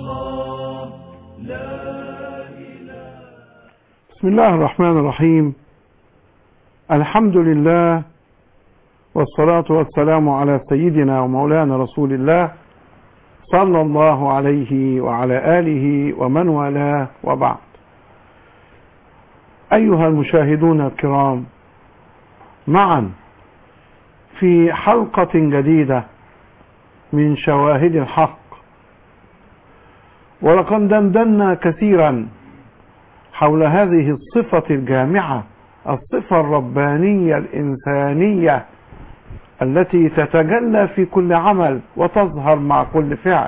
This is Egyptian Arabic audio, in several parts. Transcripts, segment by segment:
الله لا إله بسم الله الرحمن الرحيم الحمد لله والصلاة والسلام على سيدنا ومولانا رسول الله صلى الله عليه وعلى آله ومن والاه وبعد أيها المشاهدون الكرام معا في حلقة جديدة من شواهد الحق ولقد دندنا كثيرا حول هذه الصفة الجامعة الصفة الربانية الإنسانية التي تتجلى في كل عمل وتظهر مع كل فعل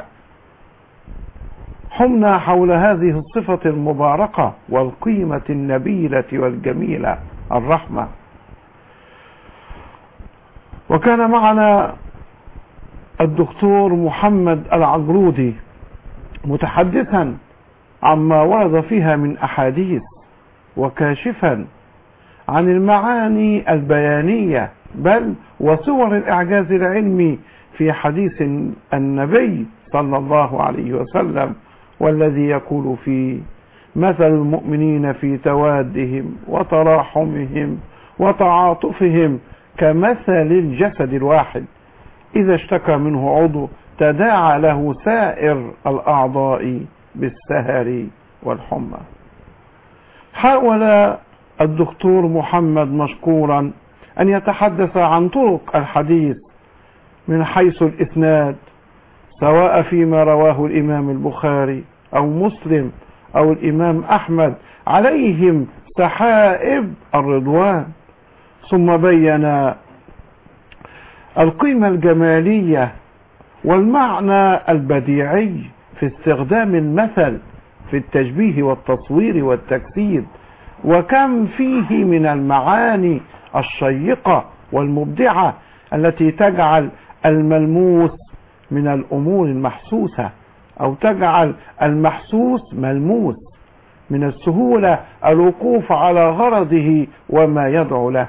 حمنا حول هذه الصفة المباركة والقيمة النبيلة والجميلة الرحمة وكان معنا الدكتور محمد العجرودي متحدثا عما ورد فيها من أحاديث وكاشفا عن المعاني البيانية بل وصور الإعجاز العلمي في حديث النبي صلى الله عليه وسلم والذي يقول فيه مثل المؤمنين في توادهم وتراحمهم وتعاطفهم كمثل الجسد الواحد إذا اشتكى منه عضو تداعى له سائر الأعضاء بالسهر والحمى حاول الدكتور محمد مشكورا أن يتحدث عن طرق الحديث من حيث الإسناد سواء فيما رواه الإمام البخاري أو مسلم أو الإمام أحمد عليهم سحائب الرضوان ثم بين القيمة الجمالية والمعنى البديعي في استخدام المثل في التشبيه والتصوير والتجسيد وكم فيه من المعاني الشيقة والمبدعة التي تجعل الملموس من الأمور المحسوسة أو تجعل المحسوس ملموس من السهولة الوقوف على غرضه وما يدعو له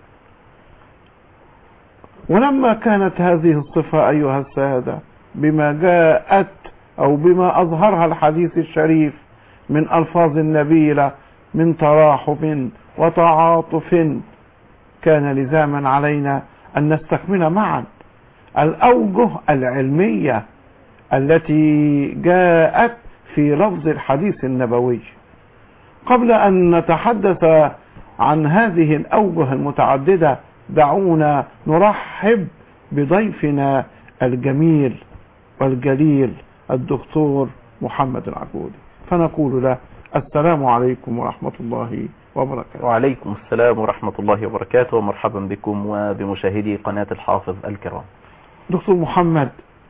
ولما كانت هذه الصفة أيها السادة بما جاءت أو بما أظهرها الحديث الشريف من ألفاظ النبيلة من تراحم وتعاطف كان لزاما علينا أن نستكمل معا الأوجه العلمية التي جاءت في لفظ الحديث النبوي قبل أن نتحدث عن هذه الأوجه المتعددة دعونا نرحب بضيفنا الجميل والجليل الدكتور محمد العبودي فنقول له السلام عليكم ورحمة الله وبركاته وعليكم السلام ورحمة الله وبركاته ومرحبا بكم وبمشاهدي قناة الحافظ الكرام دكتور محمد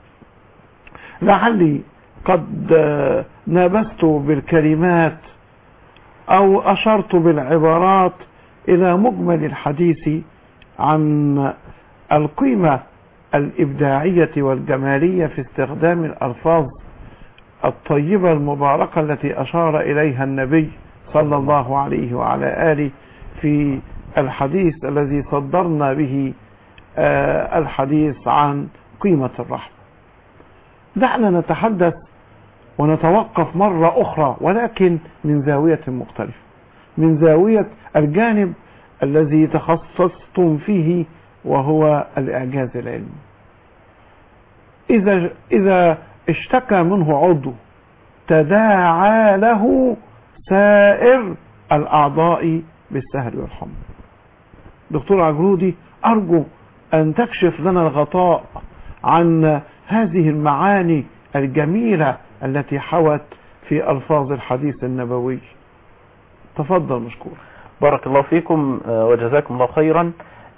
لعلي قد نابست بالكلمات أو أشرت بالعبارات إلى مجمل الحديث عن القيمة الإبداعية والجمالية في استخدام الألفاظ الطيبة المباركة التي أشار إليها النبي صلى الله عليه وعلى آله في الحديث الذي صدرنا به الحديث عن قيمة الرحمة دعنا نتحدث ونتوقف مرة أخرى ولكن من زاوية مختلفة من زاوية الجانب الذي تخصصتم فيه وهو الإعجاز العلمي إذا, إذا اشتكى منه عضو تداعى له سائر الأعضاء بالسهر والحمى دكتور عجرودي أرجو أن تكشف لنا الغطاء عن هذه المعاني الجميلة التي حوت في ألفاظ الحديث النبوي تفضل مشكور بارك الله فيكم وجزاكم الله خيرا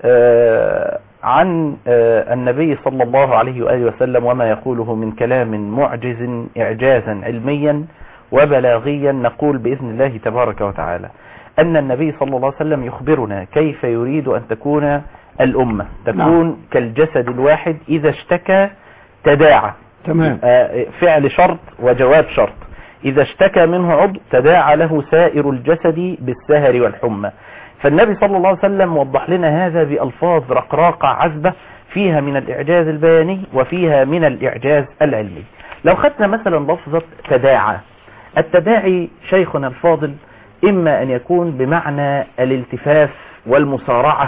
عن النبي صلى الله عليه وآله وسلم وما يقوله من كلام معجز إعجازا علميا وبلاغيا نقول بإذن الله تبارك وتعالى أن النبي صلى الله عليه وسلم يخبرنا كيف يريد أن تكون الأمة تكون نعم. كالجسد الواحد إذا اشتكى تداعى تمام فعل شرط وجواب شرط إذا اشتكى منه عضو تداعى له سائر الجسد بالسهر والحمى فالنبي صلى الله عليه وسلم وضح لنا هذا بألفاظ رقراقة عذبة فيها من الإعجاز البياني وفيها من الإعجاز العلمي لو خدنا مثلا لفظة تداعى التداعي شيخنا الفاضل إما أن يكون بمعنى الالتفاف والمسارعة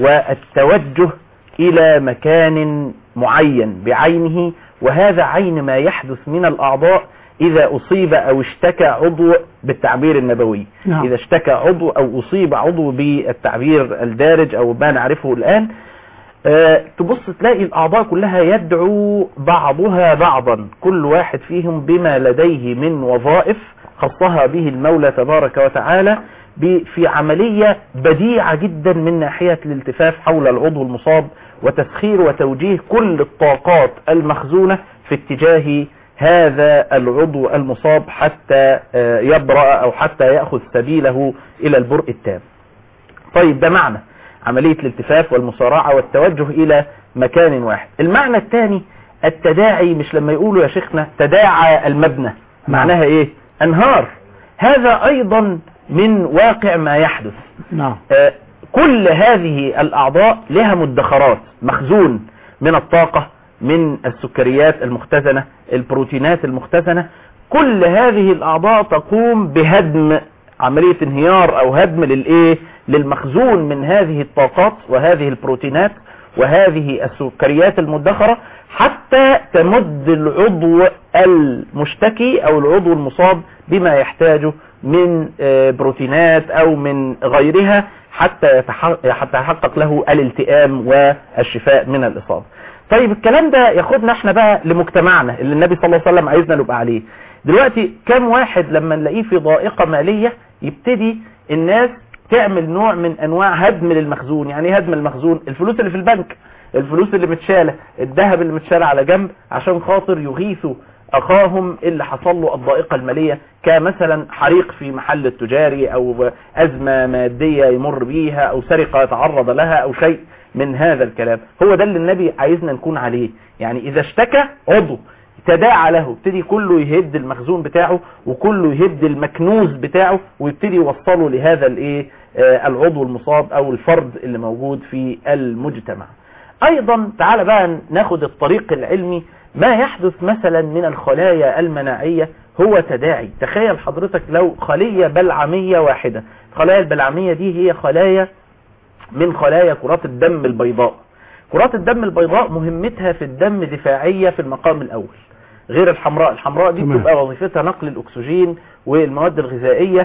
والتوجه إلى مكان معين بعينه وهذا عين ما يحدث من الأعضاء إذا أصيب أو اشتكى عضو بالتعبير النبوي نعم. إذا اشتكى عضو أو أصيب عضو بالتعبير الدارج أو ما نعرفه الآن آه، تبص تلاقي الأعضاء كلها يدعو بعضها بعضا كل واحد فيهم بما لديه من وظائف خصها به المولى تبارك وتعالى ب- في عملية بديعة جدا من ناحية الالتفاف حول العضو المصاب وتسخير وتوجيه كل الطاقات المخزونة في اتجاه هذا العضو المصاب حتى آه، يبرأ أو حتى يأخذ سبيله إلى البرء التام طيب ده معنى عملية الالتفاف والمصارعة والتوجه إلى مكان واحد المعنى الثاني التداعي مش لما يقولوا يا شيخنا تداعى المبنى معناها ايه انهار هذا ايضا من واقع ما يحدث نعم آه، كل هذه الأعضاء لها مدخرات مخزون من الطاقة من السكريات المختزنة البروتينات المختزنة كل هذه الأعضاء تقوم بهدم عملية انهيار أو هدم للإيه للمخزون من هذه الطاقات وهذه البروتينات وهذه السكريات المدخرة حتى تمد العضو المشتكي أو العضو المصاب بما يحتاجه من آه، بروتينات أو من غيرها حتى يتحقق, حتى يحقق له الالتئام والشفاء من الإصابة طيب الكلام ده ياخدنا احنا بقى لمجتمعنا اللي النبي صلى الله عليه وسلم عايزنا نبقى عليه دلوقتي كم واحد لما نلاقيه في ضائقة مالية يبتدي الناس تعمل نوع من انواع هدم للمخزون يعني ايه هدم المخزون الفلوس اللي في البنك الفلوس اللي متشالة الذهب اللي متشال على جنب عشان خاطر يغيثوا اخاهم اللي حصل له الضائقة المالية كمثلا حريق في محل التجاري او ازمة مادية يمر بيها او سرقة يتعرض لها او شيء من هذا الكلام هو ده اللي النبي عايزنا نكون عليه يعني اذا اشتكى عضو تداعى له ابتدي كله يهد المخزون بتاعه وكله يهد المكنوز بتاعه ويبتدي يوصله لهذا الايه آه، العضو المصاب او الفرد اللي موجود في المجتمع ايضا تعال بقى ناخد الطريق العلمي ما يحدث مثلا من الخلايا المناعية هو تداعي تخيل حضرتك لو خلية بلعمية واحدة الخلايا البلعمية دي هي خلايا من خلايا كرات الدم البيضاء كرات الدم البيضاء مهمتها في الدم دفاعية في المقام الأول غير الحمراء الحمراء دي تمام. بتبقى وظيفتها نقل الأكسجين والمواد الغذائية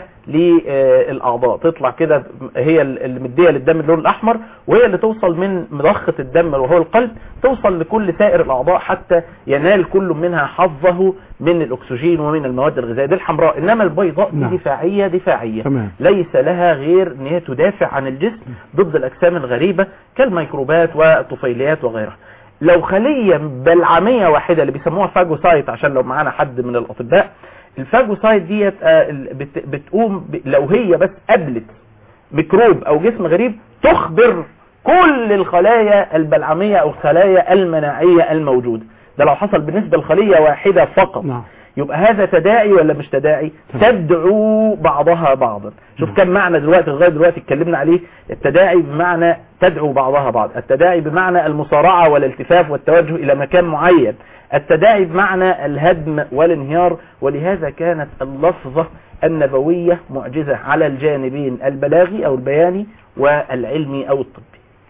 للأعضاء تطلع كده هي اللي مدية للدم اللون الأحمر وهي اللي توصل من مضخة الدم وهو القلب توصل لكل سائر الأعضاء حتى ينال كل منها حظه من الأكسجين ومن المواد الغذائية دي الحمراء إنما البيضاء دي نعم. دفاعية دفاعية تمام. ليس لها غير ان هي تدافع عن الجسم ضد الاجسام الغريبة كالميكروبات والطفيليات وغيرها لو خلية بلعمية واحدة اللي بيسموها فاجوسايت عشان لو معانا حد من الاطباء الفاجوسايت ديت آه، ال- بت- بتقوم ب- لو هي بس قابلت ميكروب او جسم غريب تخبر كل الخلايا البلعمية او الخلايا المناعية الموجودة ده لو حصل بالنسبة لخلية واحدة فقط نعم يبقى هذا تداعي ولا مش تداعي تمام. تدعو بعضها بعضا شوف كم معنى دلوقتي لغايه دلوقتي اتكلمنا عليه التداعي بمعنى تدعو بعضها بعض التداعي بمعنى المصارعه والالتفاف والتوجه الى مكان معين التداعي بمعنى الهدم والانهيار ولهذا كانت اللفظه النبويه معجزه على الجانبين البلاغي او البياني والعلمي او الطبي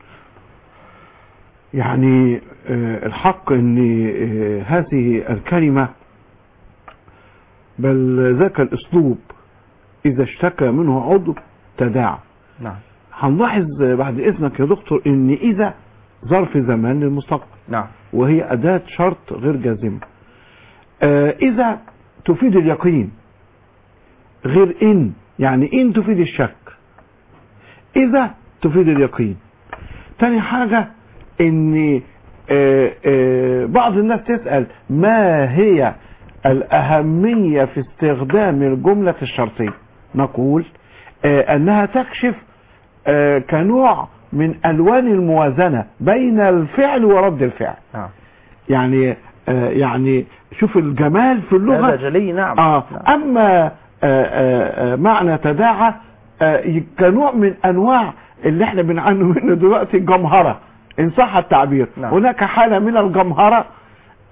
يعني آه، الحق ان آه، هذه الكلمة بل ذاك الاسلوب اذا اشتكى منه عضو تداعى نعم هنلاحظ بعد اذنك يا دكتور ان اذا ظرف زمان للمستقبل نعم وهي اداة شرط غير جازمة آه، اذا تفيد اليقين غير ان يعني ان تفيد الشك اذا تفيد اليقين تاني حاجة ان آه، آه، بعض الناس تسأل ما هي الاهمية في استخدام الجملة الشرطية نقول آه، انها تكشف آه، كنوع من الوان الموازنة بين الفعل ورد الفعل نعم يعني آه، يعني شوف الجمال في هذا اللغة جلي نعم آه نعم. اما آه، آه، آه، معنى تداعى آه، ي- كنوع من انواع اللي احنا بنعاني منه دلوقتي الجمهرة ان صح التعبير نعم. هناك حالة من الجمهرة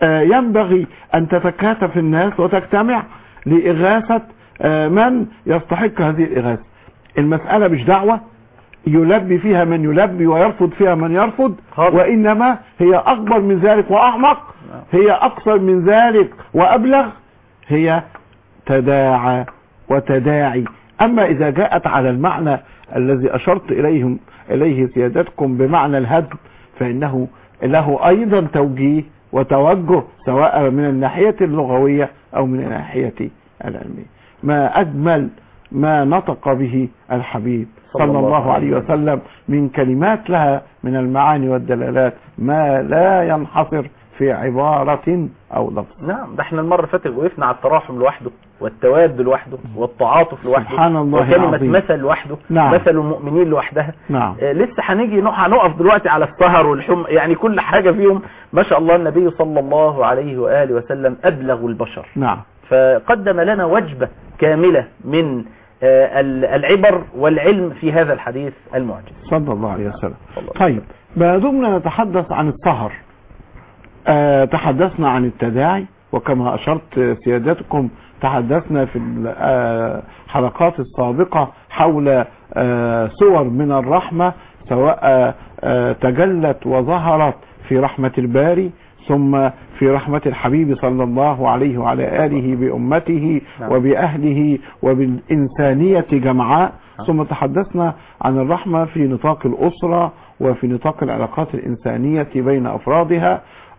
آه، ينبغي أن تتكاتف الناس وتجتمع لإغاثة آه، من يستحق هذه الإغاثة المسألة مش دعوة يلبي فيها من يلبي ويرفض فيها من يرفض خالص. وإنما هي أكبر من ذلك وأعمق هي أكثر من ذلك وأبلغ هي تداعى وتداعي أما إذا جاءت على المعنى الذي أشرت إليهم إليه سيادتكم بمعنى الهدم فإنه له أيضا توجيه وتوجه سواء من الناحية اللغوية أو من الناحية العلمية ما أجمل ما نطق به الحبيب صلى الله عليه وسلم من كلمات لها من المعاني والدلالات ما لا ينحصر في عبارة أو لفظ نعم ده احنا المرة اللي فاتت وقفنا على التراحم لوحده والتواد لوحده والتعاطف لوحده سبحان الله وكلمة العظيم. مثل لوحده نعم. مثل المؤمنين لوحدها نعم آه، لسه هنيجي نق- هنقف دلوقتي على السهر والحم يعني كل حاجة فيهم ما شاء الله النبي صلى الله عليه وآله وسلم أبلغ البشر نعم فقدم لنا وجبة كاملة من آه، ال- العبر والعلم في هذا الحديث المعجز صلى الله عليه وسلم صلى الله طيب ما دمنا نتحدث عن السهر آه تحدثنا عن التداعي وكما أشرت سيادتكم تحدثنا في الحلقات السابقة حول آه صور من الرحمة سواء آه تجلت وظهرت في رحمة الباري ثم في رحمة الحبيب صلى الله عليه وعلى آله بأمته نعم. وبأهله وبالإنسانية جمعاء ثم تحدثنا عن الرحمة في نطاق الأسرة وفي نطاق العلاقات الإنسانية بين أفرادها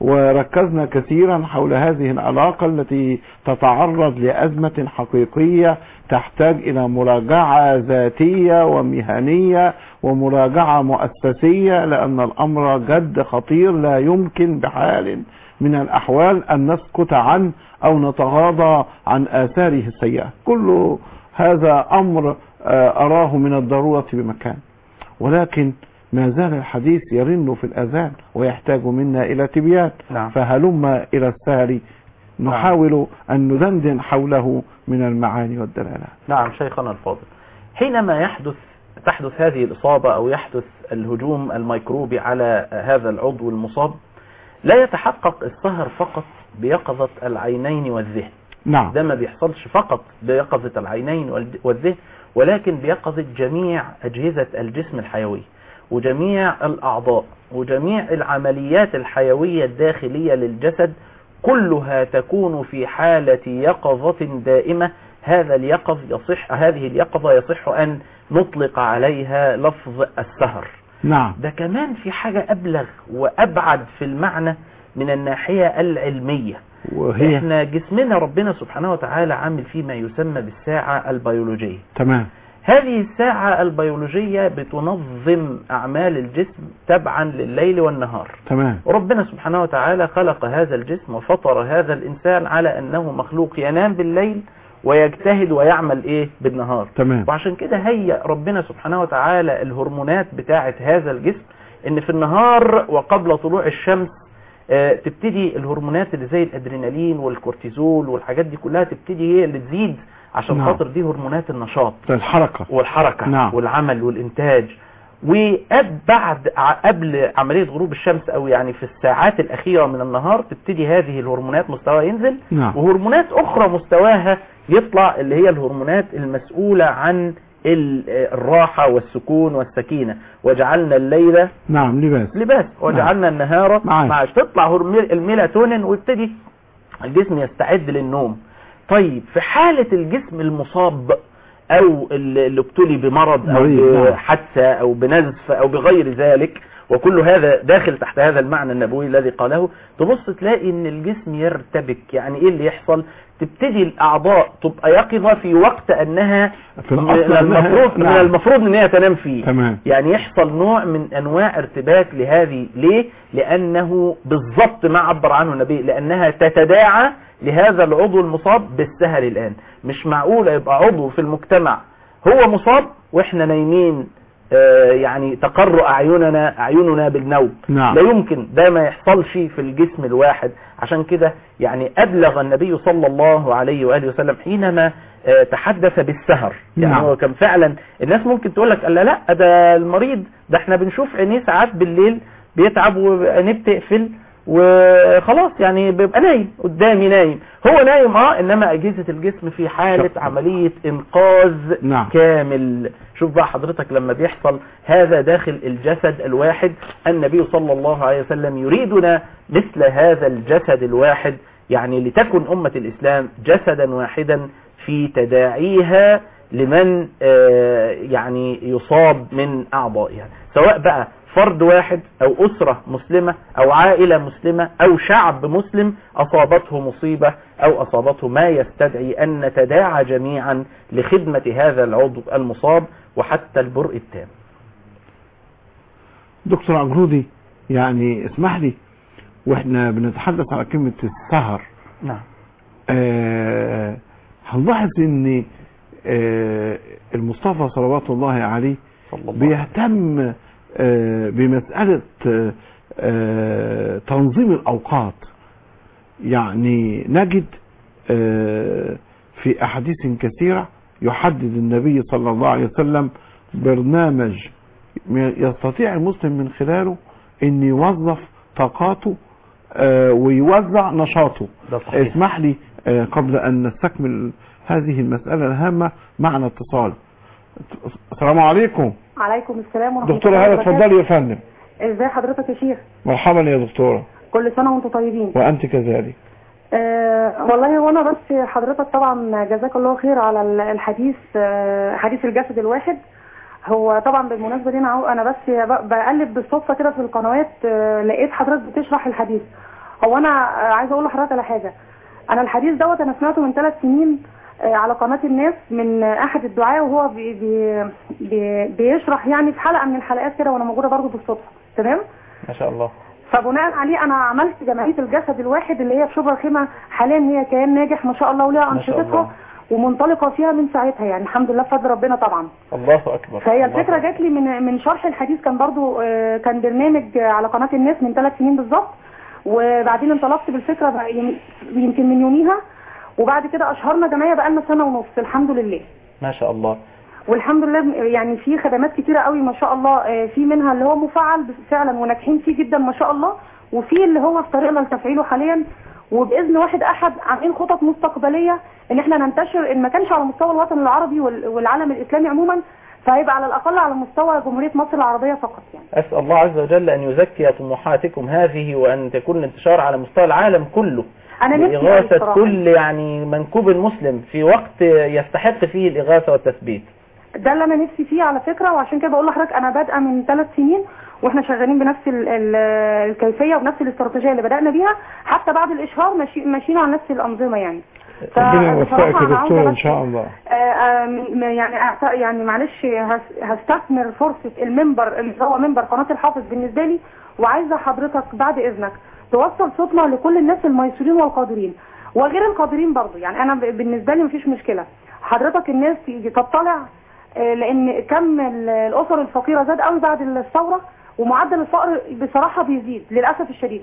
وركزنا كثيرا حول هذه العلاقة التي تتعرض لأزمة حقيقية تحتاج إلى مراجعة ذاتية ومهنية ومراجعة مؤسسية لأن الأمر جد خطير لا يمكن بحال من الأحوال أن نسكت عنه أو نتغاضى عن آثاره السيئة كل هذا أمر آه، أراه من الضرورة بمكان ولكن ما زال الحديث يرن في الأذان ويحتاج منا إلى تبيان نعم. فهلم إلى السهر نحاول أن ندندن حوله من المعاني والدلالات نعم شيخنا الفاضل حينما يحدث تحدث هذه الإصابة أو يحدث الهجوم الميكروبي على هذا العضو المصاب لا يتحقق السهر فقط بيقظة العينين والذهن نعم ده ما بيحصلش فقط بيقظة العينين والد- والذهن ولكن بيقظة جميع أجهزة الجسم الحيوي وجميع الأعضاء وجميع العمليات الحيوية الداخلية للجسد كلها تكون في حالة يقظة دائمة هذا اليقظ يصح هذه اليقظة يصح أن نطلق عليها لفظ السهر نعم ده كمان في حاجة أبلغ وأبعد في المعنى من الناحية العلمية وهي احنا جسمنا ربنا سبحانه وتعالى عامل فيه ما يسمى بالساعة البيولوجية تمام هذه الساعة البيولوجية بتنظم أعمال الجسم تبعا لليل والنهار تمام وربنا سبحانه وتعالى خلق هذا الجسم وفطر هذا الإنسان على أنه مخلوق ينام بالليل ويجتهد ويعمل إيه بالنهار تمام وعشان كده هيأ ربنا سبحانه وتعالى الهرمونات بتاعة هذا الجسم ان في النهار وقبل طلوع الشمس آه، تبتدي الهرمونات اللي زي الادرينالين والكورتيزول والحاجات دي كلها تبتدي هي اللي تزيد عشان نعم. خاطر دي هرمونات النشاط الحركة والحركة نعم. والعمل والإنتاج وبعد قبل عملية غروب الشمس أو يعني في الساعات الأخيرة من النهار تبتدي هذه الهرمونات مستواها ينزل نعم وهرمونات أخرى مستواها يطلع اللي هي الهرمونات المسؤولة عن ال- الراحة والسكون والسكينة وجعلنا الليل نعم لباس لباس وجعلنا النهار معاش. معاش تطلع هرمون الميلاتونين ويبتدي الجسم يستعد للنوم طيب في حالة الجسم المصاب او اللي اللي ابتلي بمرض او مريض، نعم. بحادثة او بنزف او بغير ذلك وكل هذا داخل تحت هذا المعنى النبوي الذي قاله تبص تلاقي ان الجسم يرتبك يعني ايه اللي يحصل تبتدي الاعضاء تبقى يقظة في وقت انها في من الأصل أنها- المفروض من نعم. المفروض ان هي تنام فيه تمام يعني يحصل نوع من انواع ارتباك لهذه ليه لانه بالضبط ما عبر عنه النبي لانها تتداعى لهذا العضو المصاب بالسهر الان مش معقول يبقى عضو في المجتمع هو مصاب واحنا نايمين آه، يعني تقر اعيننا اعيننا بالنوم نعم لا يمكن ده ما يحصلش في الجسم الواحد عشان كده يعني أبلغ النبي صلى الله عليه وآله وسلم حينما آه، تحدث بالسهر يعني نعم. هو كان فعلا الناس ممكن تقول لك لا لا ده المريض ده احنا بنشوف عينيه ساعات بالليل بيتعب وعينيه بتقفل وخلاص يعني بيبقى نايم قدامي نايم هو نايم اه انما اجهزة الجسم في حالة شق. عملية انقاذ نعم. كامل شوف بقى حضرتك لما بيحصل هذا داخل الجسد الواحد النبي صلى الله عليه وسلم يريدنا مثل هذا الجسد الواحد يعني لتكن أمة الإسلام جسدا واحدا في تداعيها لمن آه، يعني يصاب من أعضائها سواء بقى فرد واحد أو أسرة مسلمة أو عائلة مسلمة أو شعب مسلم أصابته مصيبة أو أصابته ما يستدعي أن نتداعى جميعا لخدمة هذا العضو المصاب وحتى البرء التام دكتور عجرودي يعني اسمح لي واحنا بنتحدث على كلمة السهر نعم آه هنلاحظ ان آه المصطفى صلوات الله عليه صلى الله عليه وسلم. بيهتم آه بمسألة آه آه تنظيم الأوقات يعني نجد آه في أحاديث كثيرة يحدد النبي صلى الله عليه وسلم برنامج يستطيع المسلم من خلاله أن يوظف طاقاته آه ويوزع نشاطه ده صحيح اسمح لي آه، قبل أن نستكمل هذه المسألة الهامة معنا اتصال السلام عليكم عليكم السلام ورحمة دكتورة الله هلا وبركاته. اتفضلي يا فندم ازاي حضرتك يا شيخ مرحبا يا دكتورة كل سنة وانتم طيبين وأنت كذلك أه والله وانا بس حضرتك طبعا جزاك الله خير على ال- الحديث أه حديث الجسد الواحد هو طبعا بالمناسبة دي انا عاو- انا بس ب- بقلب بالصدفة كده في القنوات أه لقيت حضرتك بتشرح الحديث هو انا آه، عايزه اقول لحضرتك على حاجة انا الحديث دوت انا سمعته من ثلاث سنين آه، على قناة الناس من آه، احد الدعاة وهو بي بي بي بيشرح يعني في حلقة من الحلقات كده وانا موجودة برضه بالصدفة تمام ما شاء الله فبناء عليه انا عملت جمعيه الجسد الواحد اللي هي في شبرا خيمه حاليا هي كيان ناجح ما شاء الله وليها ما شاء انشطتها الله. ومنطلقه فيها من ساعتها يعني الحمد لله بفضل ربنا طبعا الله أكبر فهي الله الفكره أكبر. جات لي من من شرح الحديث كان برضو آه، كان برنامج آه، على قناه الناس من ثلاث سنين بالظبط وبعدين انطلقت بالفكره بقى يم- يمكن من يوميها وبعد كده اشهرنا جمعيه بقى لنا سنه ونص الحمد لله ما شاء الله والحمد لله يعني في خدمات كتيرة قوي ما شاء الله آه، في منها اللي هو مفعل بس- فعلا وناجحين فيه جدا ما شاء الله وفي اللي هو في طريقنا لتفعيله حاليا وباذن واحد احد عاملين خطط مستقبليه ان احنا ننتشر ان ما كانش على مستوى الوطن العربي وال- والعالم الاسلامي عموما فهيبقى على الاقل على مستوى جمهوريه مصر العربيه فقط يعني أسأل الله عز وجل أن يزكي طموحاتكم هذه وأن تكون الانتشار على مستوى العالم كله انا نفسي أوي لإغاثة بصراحة. كل يعني منكوب مسلم في وقت يستحق فيه الإغاثة والتثبيت ده اللي انا نفسي فيه على فكره وعشان كده بقول لحضرتك انا بادئه من ثلاث سنين واحنا شغالين بنفس ال ال الكيفيه وبنفس الاستراتيجيه اللي بدانا بيها حتى بعد الاشهار ماشي ماشيين على نفس الانظمه يعني ربنا يوفقك فبصراحة يا أنا عاوزة دكتورة إن بس- شاء الله آه، آه، م- يعني أعت- يعني معلش هس- هستثمر فرصة المنبر اللي هو منبر قناة الحافظ بالنسبة لي وعايزة حضرتك بعد إذنك توصل صوتنا لكل الناس الميسورين والقادرين وغير القادرين برضو يعني أنا ب- بالنسبة لي مفيش مشكلة حضرتك الناس تيجي تطلع آه، لأن كم ال- الأسر الفقيرة زاد قوي بعد الثورة ومعدل الفقر بصراحة بيزيد للأسف الشديد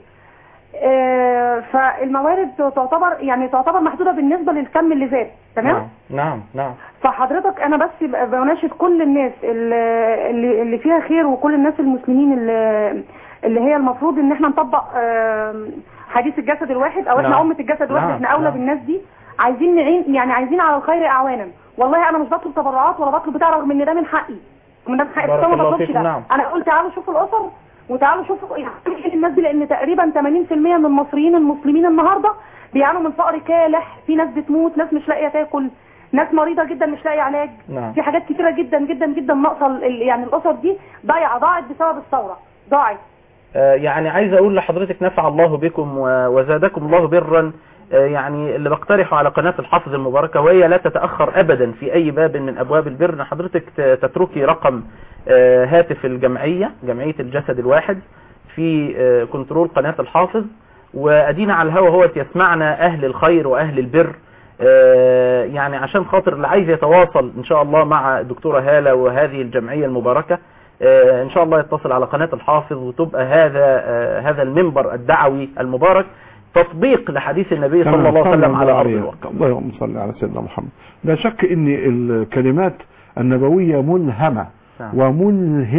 آه، فالموارد تعتبر يعني تعتبر محدودة بالنسبة للكم اللي زاد تمام؟ نعم نعم نعم فحضرتك انا بس ب- بناشد كل الناس اللي, اللي اللي فيها خير وكل الناس المسلمين اللي, اللي هي المفروض ان احنا نطبق آم، حديث الجسد الواحد او احنا نعم. امه الجسد الواحد نعم، احنا اولى نعم. بالناس دي عايزين نعين يعني عايزين على الخير اعوانا والله انا مش بطلب تبرعات ولا بطلب بتاع رغم ان ده من حقي من ده من حقي بارك بس أنا ما الله بطلبش فيكم، ده نعم. انا قلت تعالوا شوفوا الاسر وتعالوا شوفوا يعني الناس دي لان تقريبا 80% من المصريين المسلمين النهارده بيعانوا من فقر كالح في ناس بتموت ناس مش لاقيه تاكل ناس مريضه جدا مش لاقيه علاج نعم. في حاجات كتيره جدا جدا جدا ناقصه ال- يعني الاسر دي ضايعه ضاعت بسبب الثوره ضاعت آه، يعني عايز اقول لحضرتك نفع الله بكم و- وزادكم الله برا آه، يعني اللي بقترحه على قناة الحافظ المباركة وهي لا تتأخر ابدا في اي باب من ابواب البر ان حضرتك ت- تتركي رقم آه، هاتف الجمعية جمعية الجسد الواحد في آه، كنترول قناة الحافظ وادينا على الهوا هو يسمعنا اهل الخير واهل البر آه، يعني عشان خاطر اللي عايز يتواصل ان شاء الله مع الدكتورة هالة وهذه الجمعية المباركة آه، ان شاء الله يتصل على قناة الحافظ وتبقى هذا آه، هذا المنبر الدعوي المبارك تطبيق لحديث النبي صلى الله عليه وسلم على ارض الواقع اللهم صل على سيدنا محمد لا شك ان الكلمات النبوية ملهمة نعم. وملهمة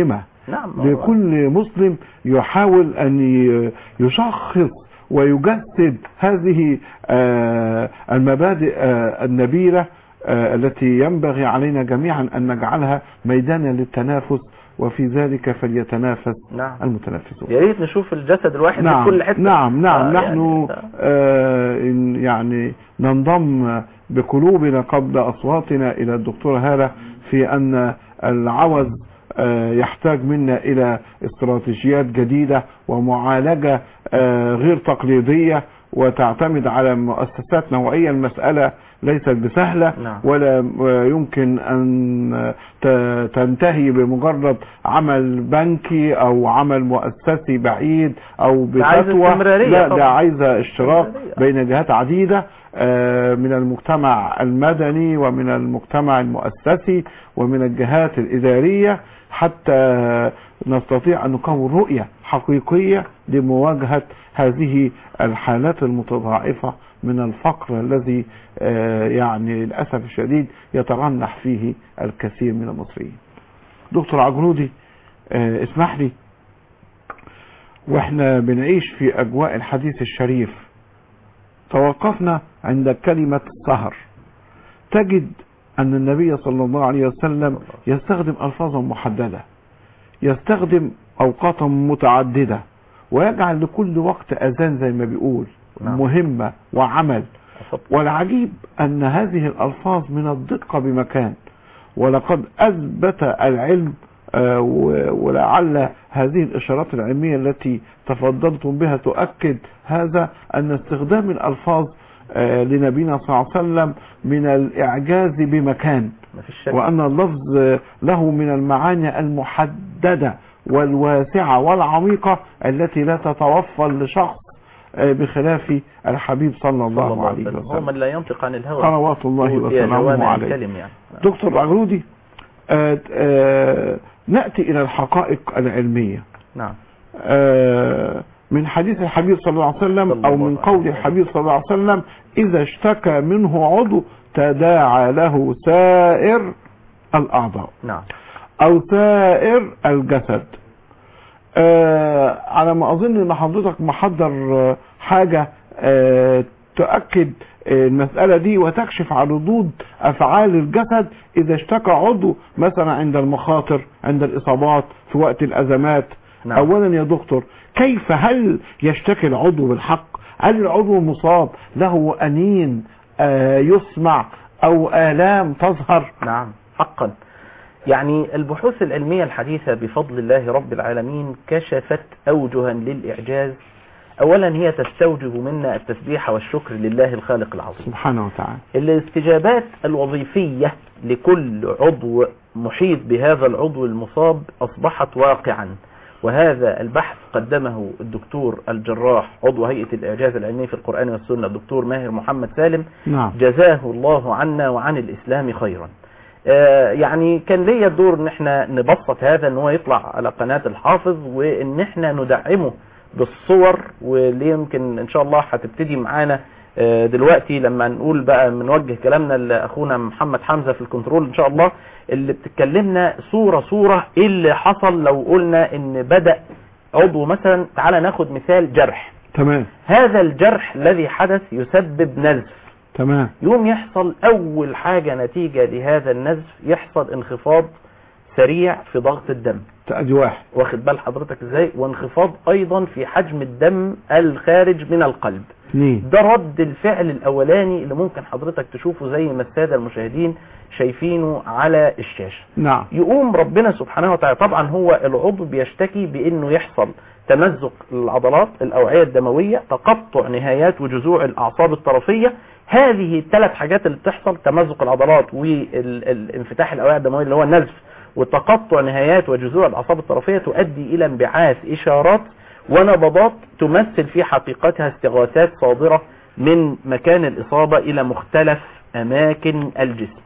نعم لكل مسلم يحاول أن ي- يشخص ويجسد هذه آه، المبادئ آه، النبيلة آه، التي ينبغي علينا جميعا أن نجعلها ميدانا للتنافس وفي ذلك فليتنافس نعم المتنافسون يا ريت نشوف الجسد الواحد نعم في كل حته نعم نعم آه، نحن يعني- آه إن- يعني ننضم بقلوبنا قبل أصواتنا إلى الدكتورة هالة في أن العوز آه، يحتاج منا إلى استراتيجيات جديدة ومعالجة آه، غير تقليدية وتعتمد على مؤسسات نوعية المسألة ليست بسهلة نعم. ولا يمكن أن ت- تنتهي بمجرد عمل بنكي أو عمل مؤسسي بعيد أو ده عايز بفتوى استمرارية لا طبعا. ده عايزة اشتراك استمرارية. بين جهات عديدة آه، من المجتمع المدني ومن المجتمع المؤسسي ومن الجهات الإدارية حتى نستطيع أن نكون رؤية حقيقية لمواجهة هذه الحالات المتضاعفة من الفقر الذي آه، يعني للأسف الشديد يترنح فيه الكثير من المصريين دكتور عجرودي آه، اسمح لي واحنا بنعيش في أجواء الحديث الشريف توقفنا عند كلمة السهر تجد أن النبي صلى الله عليه وسلم يستخدم ألفاظا محددة يستخدم أوقاتا متعددة ويجعل لكل وقت أذان زي ما بيقول نعم. مهمة وعمل والعجيب أن هذه الألفاظ من الدقة بمكان ولقد أثبت العلم آه، و- ولعل هذه الإشارات العلمية التي تفضلتم بها تؤكد هذا أن استخدام الألفاظ آه، لنبينا صلى الله عليه وسلم من الإعجاز بمكان ما فيش شك وأن اللفظ آه، له من المعاني المحددة والواسعة والعميقة التي لا تتوفر لشخص آه، بخلاف الحبيب صلى صلى الله الله عليه عليه وسلم هو وسلم من لا ينطق عن الهوى صلوات الله أوتي وسلامه جوامع عليه الكلم يعني دكتور عجرودي آه، آه، نأتي إلى الحقائق العلمية نعم آه، من حديث الحبيب صلى الله عليه وسلم صلى أو الله من عليه قول وسلم. الحبيب صلى الله عليه وسلم إذا اشتكى منه عضو تداعى له سائر الأعضاء نعم أو سائر الجسد آه على ما أظن أن حضرتك محضر آه، حاجة آه تؤكد آه، المسألة دي وتكشف عن ردود أفعال الجسد إذا اشتكى عضو مثلا عند المخاطر عند الإصابات في وقت الأزمات نعم. أولا يا دكتور كيف هل يشتكي العضو بالحق هل العضو المصاب له أنين آه يسمع أو آلام تظهر نعم حقا يعني البحوث العلمية الحديثة بفضل الله رب العالمين كشفت أوجها للإعجاز أولا هي تستوجب منا التسبيح والشكر لله الخالق العظيم سبحانه وتعالى الاستجابات الوظيفية لكل عضو محيط بهذا العضو المصاب أصبحت واقعا وهذا البحث قدمه الدكتور الجراح عضو هيئة الإعجاز العلمي في القرآن والسنة الدكتور ماهر محمد سالم نعم جزاه الله عنا وعن الإسلام خيرا آه، يعني كان ليا الدور ان احنا نبسط هذا ان هو يطلع على قناة الحافظ وان احنا ندعمه بالصور واللي يمكن ان شاء الله هتبتدي معانا آه، دلوقتي لما نقول بقى بنوجه كلامنا لاخونا محمد حمزة في الكنترول ان شاء الله اللي بتتكلمنا صورة صورة ايه اللي حصل لو قلنا ان بدأ عضو مثلا تعالى ناخد مثال جرح تمام هذا الجرح الذي حدث يسبب نزف تمام يوم يحصل اول حاجة نتيجة لهذا النزف يحصل انخفاض سريع في ضغط الدم تأدي واحد واخد بال حضرتك ازاي وانخفاض ايضا في حجم الدم الخارج من القلب اثنين ده رد الفعل الاولاني اللي ممكن حضرتك تشوفه زي ما السادة المشاهدين شايفينه على الشاشة نعم يقوم ربنا سبحانه وتعالى طبعا هو العضو بيشتكي بانه يحصل تمزق العضلات الاوعية الدموية تقطع نهايات وجذوع الاعصاب الطرفية هذه الثلاث حاجات اللي بتحصل تمزق العضلات والانفتاح الاوعية الدموية اللي هو النزف وتقطع نهايات وجذوع الاعصاب الطرفية تؤدي الى انبعاث اشارات ونبضات تمثل في حقيقتها استغاثات صادرة من مكان الاصابة الى مختلف اماكن الجسم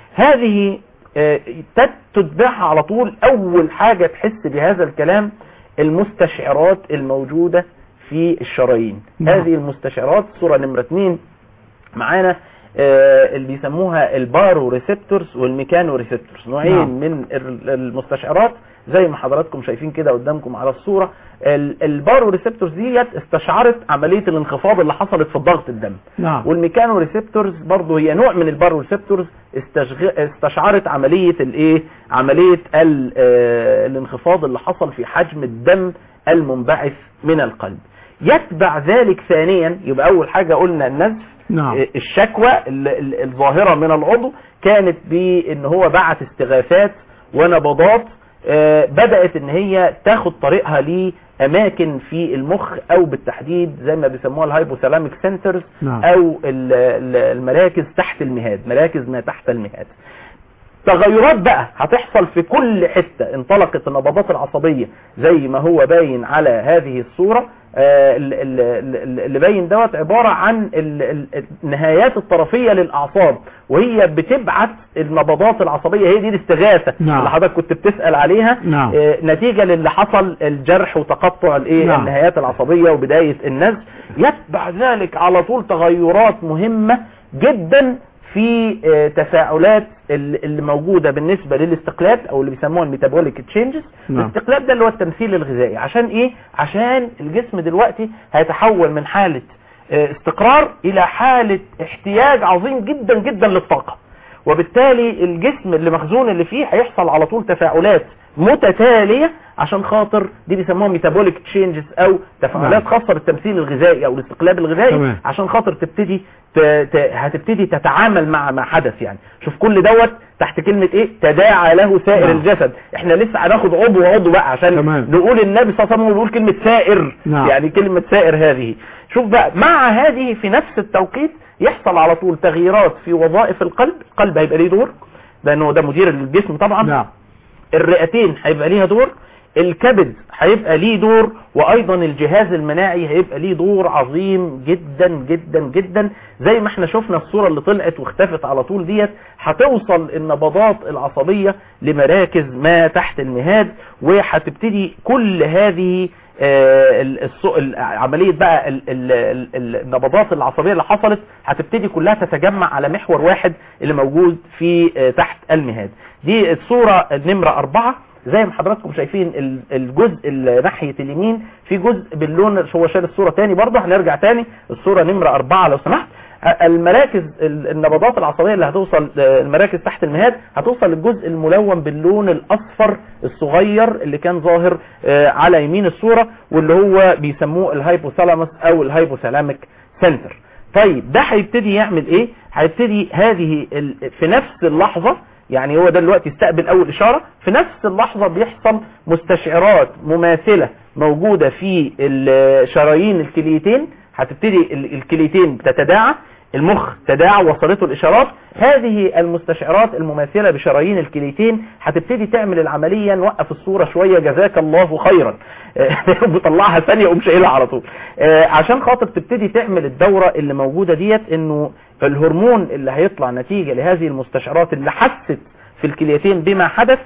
هذه آه، تت- تتبعها على طول اول حاجة تحس بهذا الكلام المستشعرات الموجودة في الشرايين نعم. هذه المستشعرات صورة نمرة اتنين معانا آه، اللي بيسموها البارو ريسبتورز والميكانو ريسبتورز نوعين نعم. من ال- المستشعرات زي ما حضراتكم شايفين كده قدامكم على الصورة ال- البارو ريسبتورز ديت استشعرت عملية الانخفاض اللي حصلت في ضغط الدم نعم والميكانو ريسبتورز برضه هي نوع من البارو ريسبتورز استشغ- استشعرت عملية الايه عملية ال- آه، الانخفاض اللي حصل في حجم الدم المنبعث من القلب يتبع ذلك ثانيا يبقى اول حاجة قلنا النزف نعم الشكوى ال- ال- الظاهرة من العضو كانت بان هو بعت استغاثات ونبضات آه، بدأت ان هي تاخد طريقها لأماكن في المخ او بالتحديد زي ما بيسموها الهايبوثالاميك سنترز نعم. او ال- ال- المراكز تحت المهاد مراكز ما تحت المهاد تغيرات بقى هتحصل في كل حتة انطلقت النبضات العصبية زي ما هو باين على هذه الصورة آه، ال- ال- ال- اللي باين دوت عبارة عن ال- ال- النهايات الطرفية للأعصاب وهي بتبعت النبضات العصبية هي دي الاستغاثة نعم. اللي حضرتك كنت بتسأل عليها نعم. آه، نتيجة للي حصل الجرح وتقطع الايه نعم. النهايات العصبية وبداية النزف يتبع ذلك على طول تغيرات مهمة جدا في آه، تفاعلات ال- اللي موجودة بالنسبة للاستقلاب او اللي بيسموها الميتابوليك تشينجز نعم. الاستقلاب ده اللي هو التمثيل الغذائي عشان ايه عشان الجسم دلوقتي هيتحول من حالة آه، استقرار الى حالة احتياج عظيم جدا جدا للطاقة وبالتالي الجسم اللي مخزون اللي فيه هيحصل على طول تفاعلات متتالية عشان خاطر دي بيسموها ميتابوليك تشينجز او تفاعلات نعم. خاصة بالتمثيل الغذائي او الاستقلاب الغذائي تمام. عشان خاطر تبتدي ت... ت... هتبتدي تتعامل مع ما حدث يعني شوف كل دوت تحت كلمة ايه تداعى له سائر نعم. الجسد احنا لسه هناخد عضو عضو بقى عشان تمام. نقول النبي صلى الله عليه وسلم بيقول كلمة سائر نعم. يعني كلمة سائر هذه شوف بقى مع هذه في نفس التوقيت يحصل على طول تغييرات في وظائف القلب القلب هيبقى ليه دور لانه ده مدير الجسم طبعا نعم الرئتين هيبقى ليها دور الكبد هيبقى ليه دور وايضا الجهاز المناعي هيبقى ليه دور عظيم جدا جدا جدا زي ما احنا شفنا الصورة اللي طلعت واختفت على طول ديت هتوصل النبضات العصبية لمراكز ما تحت المهاد وهتبتدي كل هذه آه، ال- الص- ال- عملية بقى ال- ال- ال- ال- النبضات العصبية اللي حصلت هتبتدي كلها تتجمع على محور واحد اللي موجود في آه، تحت المهاد دي الصورة النمرة أربعة زي ما حضراتكم شايفين ال- الجزء اللي ناحية اليمين في جزء باللون هو شال الصورة تاني برضه هنرجع تاني الصورة نمرة أربعة لو سمحت آه، المراكز ال- النبضات العصبية اللي هتوصل آه، المراكز تحت المهاد هتوصل للجزء الملون باللون الأصفر الصغير اللي كان ظاهر آه، على يمين الصورة واللي هو بيسموه الهايبوثالاموس أو الهايبوثالاميك سنتر طيب ده هيبتدي يعمل ايه هيبتدي هذه ال... في نفس اللحظة يعني هو ده دلوقتي استقبل اول اشارة في نفس اللحظة بيحصل مستشعرات مماثلة موجودة في ال- شرايين الكليتين هتبتدي ال- الكليتين بتتداعى المخ تداعى وصلته الاشارات هذه المستشعرات المماثلة بشرايين الكليتين هتبتدي تعمل العملية نوقف الصورة شوية جزاك الله خيرا بطلعها ثانية وقوم شايلها على طول آه، عشان خاطر تبتدي تعمل الدورة اللي موجودة ديت انه الهرمون اللي هيطلع نتيجة لهذه المستشعرات اللي حست في الكليتين بما حدث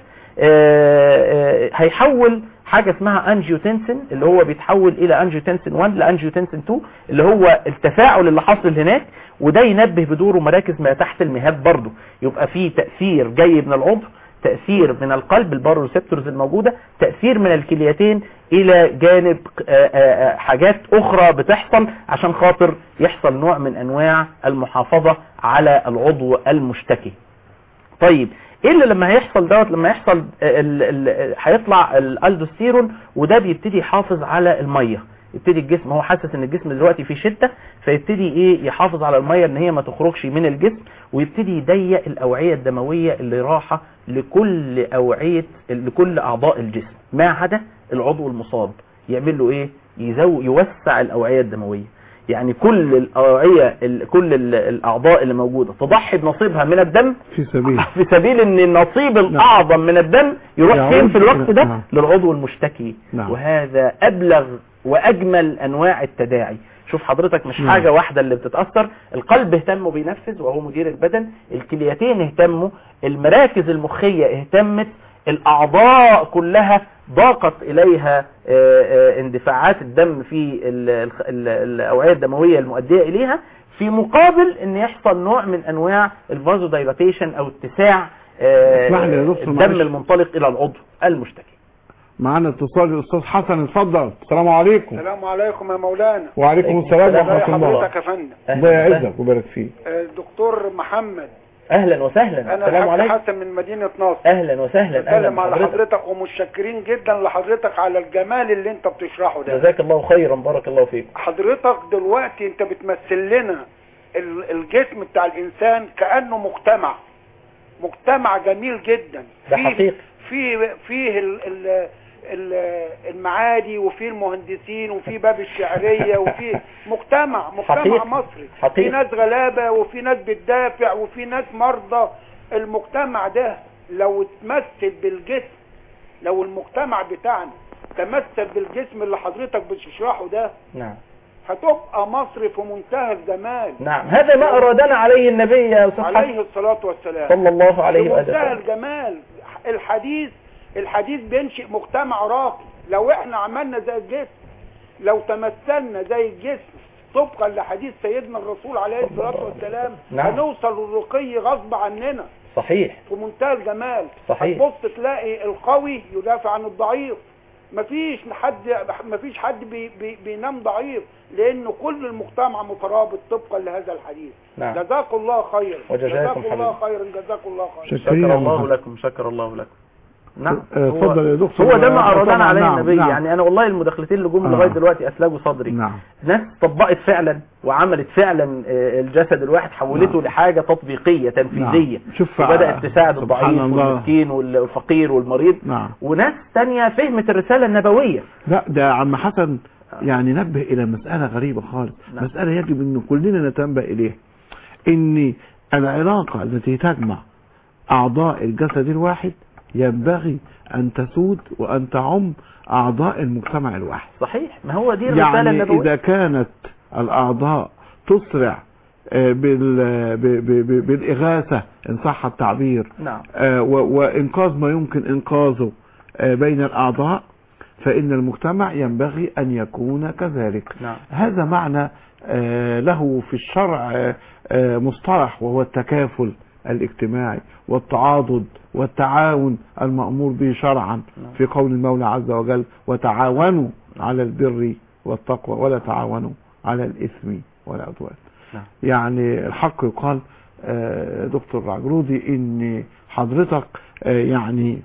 آه، آه، هيحول حاجة اسمها انجيوتنسين اللي هو بيتحول الى انجيوتنسين 1 لانجيوتنسين 2 اللي هو التفاعل اللي حاصل هناك وده ينبه بدوره مراكز ما تحت المهاد برضه يبقى في تأثير جاي من العضو تأثير من القلب البارو ريسبتورز الموجودة تأثير من الكليتين الى جانب آه، آه، آه، حاجات اخرى بتحصل عشان خاطر يحصل نوع من انواع المحافظة على العضو المشتكي طيب ايه اللي لما هيحصل دوت لما يحصل ال- ال- هيطلع الالدوستيرون وده بيبتدي يحافظ على الميه يبتدي الجسم هو حاسس ان الجسم دلوقتي فيه شده فيبتدي ايه يحافظ على الميه ان هي ما تخرجش من الجسم ويبتدي يضيق الاوعيه الدمويه اللي راحه لكل اوعيه لكل اعضاء الجسم ما عدا العضو المصاب يعمل له ايه يزو يوسع الاوعيه الدمويه يعني كل الاوعيه ال- كل ال- الاعضاء اللي موجوده تضحي بنصيبها من الدم في سبيل في سبيل ان النصيب الاعظم من الدم يروح يعود فين في الوقت ده نعم. للعضو المشتكي نعم. وهذا ابلغ واجمل انواع التداعي شوف حضرتك مش نعم. حاجة واحدة اللي بتتأثر القلب اهتم وبينفذ وهو مدير البدن الكليتين اهتموا المراكز المخية اهتمت الاعضاء كلها ضاقت اليها آه، آه، اندفاعات الدم في ال- ال- ال- الاوعية الدموية المؤدية اليها في مقابل ان يحصل نوع من انواع الفازو دايلاتيشن او اتساع آه، اسمح لي يا دكتور الدم معلش. المنطلق الى العضو المشتكي معانا اتصال الاستاذ حسن اتفضل السلام عليكم السلام عليكم يا مولانا وعليكم السلام السلام ورحمه الله حضرتك يا فندم الله يعزك ويبارك فيك آه، الدكتور محمد اهلا وسهلا انا السلام الحاج عليكم حسن من مدينة نصر اهلا وسهلا اهلا بتكلم على بحضرتك حضرتك ومتشكرين جدا لحضرتك على الجمال اللي انت بتشرحه ده جزاك الله خيرا بارك الله فيك حضرتك دلوقتي انت بتمثل لنا ال- الجسم بتاع الانسان كانه مجتمع مجتمع جميل جدا ده فيه حقيقي. فيه فيه ال ال ال- المعادي وفيه المهندسين وفيه باب الشعريه وفيه مجتمع مجتمع حقيقي. مصري حقيقي. في ناس غلابه وفي ناس بتدافع وفي ناس مرضى المجتمع ده لو اتمثل بالجسم لو المجتمع بتاعنا تمثل بالجسم اللي حضرتك بتشرحه ده نعم هتبقى مصر في منتهى الجمال نعم هذا ما ارادنا عليه النبي يا استاذ حسن عليه الصلاة والسلام صلى الله عليه في واله منتهى وسلم الجمال الحديث الحديث بينشئ مجتمع راقي لو احنا عملنا زي الجسم لو تمثلنا زي الجسم طبقا لحديث سيدنا الرسول عليه الصلاة والسلام نعم. هنوصل للرقي غصب عننا صحيح في منتهى الجمال صحيح. هتبص تلاقي القوي يدافع عن الضعيف مفيش حد مفيش حد بي بي بينام ضعيف لان كل المجتمع مترابط طبقا لهذا الحديث نعم. جزاك الله خيرا وجزاكم جزاك الله حبيبي. خيرا جزاك الله خيرا شكرا شكر الله لكم شكر الله لكم نعم آه، هو- اتفضل يا دكتور. هو ده ما آه، ارادنا طبعاً، عليه نعم، النبي نعم. يعني انا والله المداخلتين اللي جم آه. لغايه دلوقتي اسلجوا صدري نعم ناس طبقت فعلا وعملت فعلا آه، الجسد الواحد حولته نعم. لحاجه تطبيقيه تنفيذيه نعم. شوف وبدات تساعد سبحان الضعيف الله. والمسكين وال- والفقير والمريض نعم وناس تانية فهمت الرساله النبويه لا ده عم حسن يعني نبه الى مسألة غريبة خالص نعم. مسألة يجب ان كلنا نتنبه اليها ان العلاقة التي تجمع اعضاء الجسد الواحد ينبغي ان تسود وان تعم اعضاء المجتمع الواحد صحيح ما هو دي الرساله يعني النبويه اذا كانت الاعضاء تسرع آه، بال- ب- ب- ب- بالاغاثة ان صح التعبير نعم آه، و- وإنقاذ ما يمكن إنقاذه آه، بين الأعضاء فإن المجتمع ينبغي أن يكون كذلك نعم هذا معنى آه، له في الشرع آه، آه، مصطلح وهو التكافل الاجتماعي والتعاضد والتعاون المأمور به شرعا نعم. في قول المولى عز وجل وتعاونوا على البر والتقوى ولا تعاونوا على الإثم والعدوان نعم. يعني الحق يقال آه، دكتور عجرودي ان حضرتك آه، يعني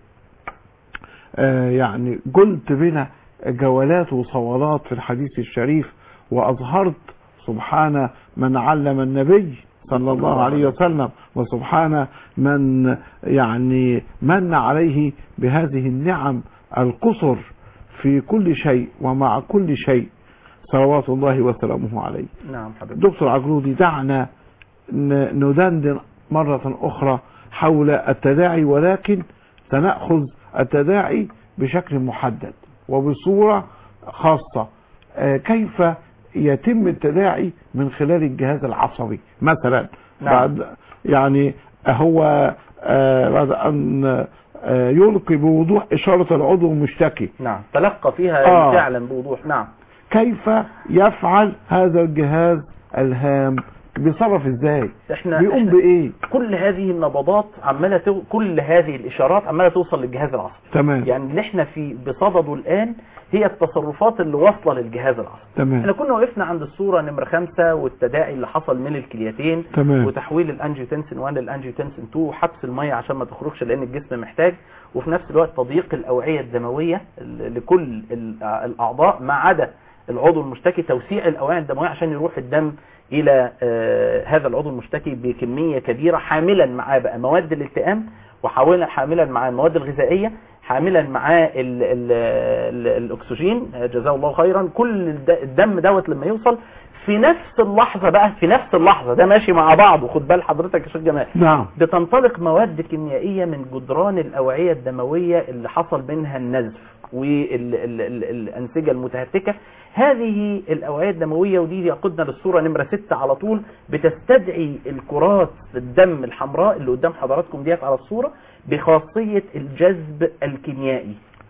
آه، يعني قلت بنا جولات وصولات في الحديث الشريف واظهرت سبحان من علم النبي صلى الله عليه وسلم وسبحان من يعني من عليه بهذه النعم القصر في كل شيء ومع كل شيء صلوات الله وسلامه عليه نعم حبيبي دكتور عجرودي دعنا ن- ندندن مرة أخرى حول التداعي ولكن سنأخذ التداعي بشكل محدد وبصورة خاصة آه، كيف يتم التداعي من خلال الجهاز العصبي مثلا نعم. بعد يعني هو آه، بعد أن آه، يلقي بوضوح إشارة العضو المشتكي نعم تلقى فيها آه. فعلا بوضوح نعم كيف يفعل هذا الجهاز الهام بيصرف ازاي احنا بيقوم إحنا- بايه كل هذه النبضات عماله تو... كل هذه الاشارات عماله توصل للجهاز العصبي تمام يعني اللي احنا في بصدده الان هي التصرفات اللي واصله للجهاز العصبي احنا تمام كنا وقفنا عند الصوره نمره خمسة والتداعي اللي حصل من الكليتين تمام وتحويل الانجيوتنسين 1 للانجيوتنسين 2 وحبس الميه عشان ما تخرجش لان الجسم محتاج وفي نفس الوقت تضييق الاوعيه الدمويه ل- لكل ال- الاعضاء ما عدا العضو المشتكي توسيع الاوعيه الدمويه عشان يروح الدم الى آه، هذا العضو المشتكي بكميه كبيره حاملا معاه بقى مواد الالتئام وحاولا حاملا معاه المواد الغذائيه حاملا معاه ال ال ال الاكسجين آه، جزاه الله خيرا كل الد- الدم دوت لما يوصل في نفس اللحظه بقى في نفس اللحظه ده ماشي مع بعض وخد بال حضرتك يا شيخ جمال نعم بتنطلق مواد كيميائية من جدران الأوعية الدموية اللي حصل منها النزف والأنسجة المتهتكة هذه الأوعية الدموية ودي يقودنا للصورة نمرة ستة على طول بتستدعي الكرات الدم الحمراء اللي قدام حضراتكم ديت على الصورة بخاصية الجذب الكيميائي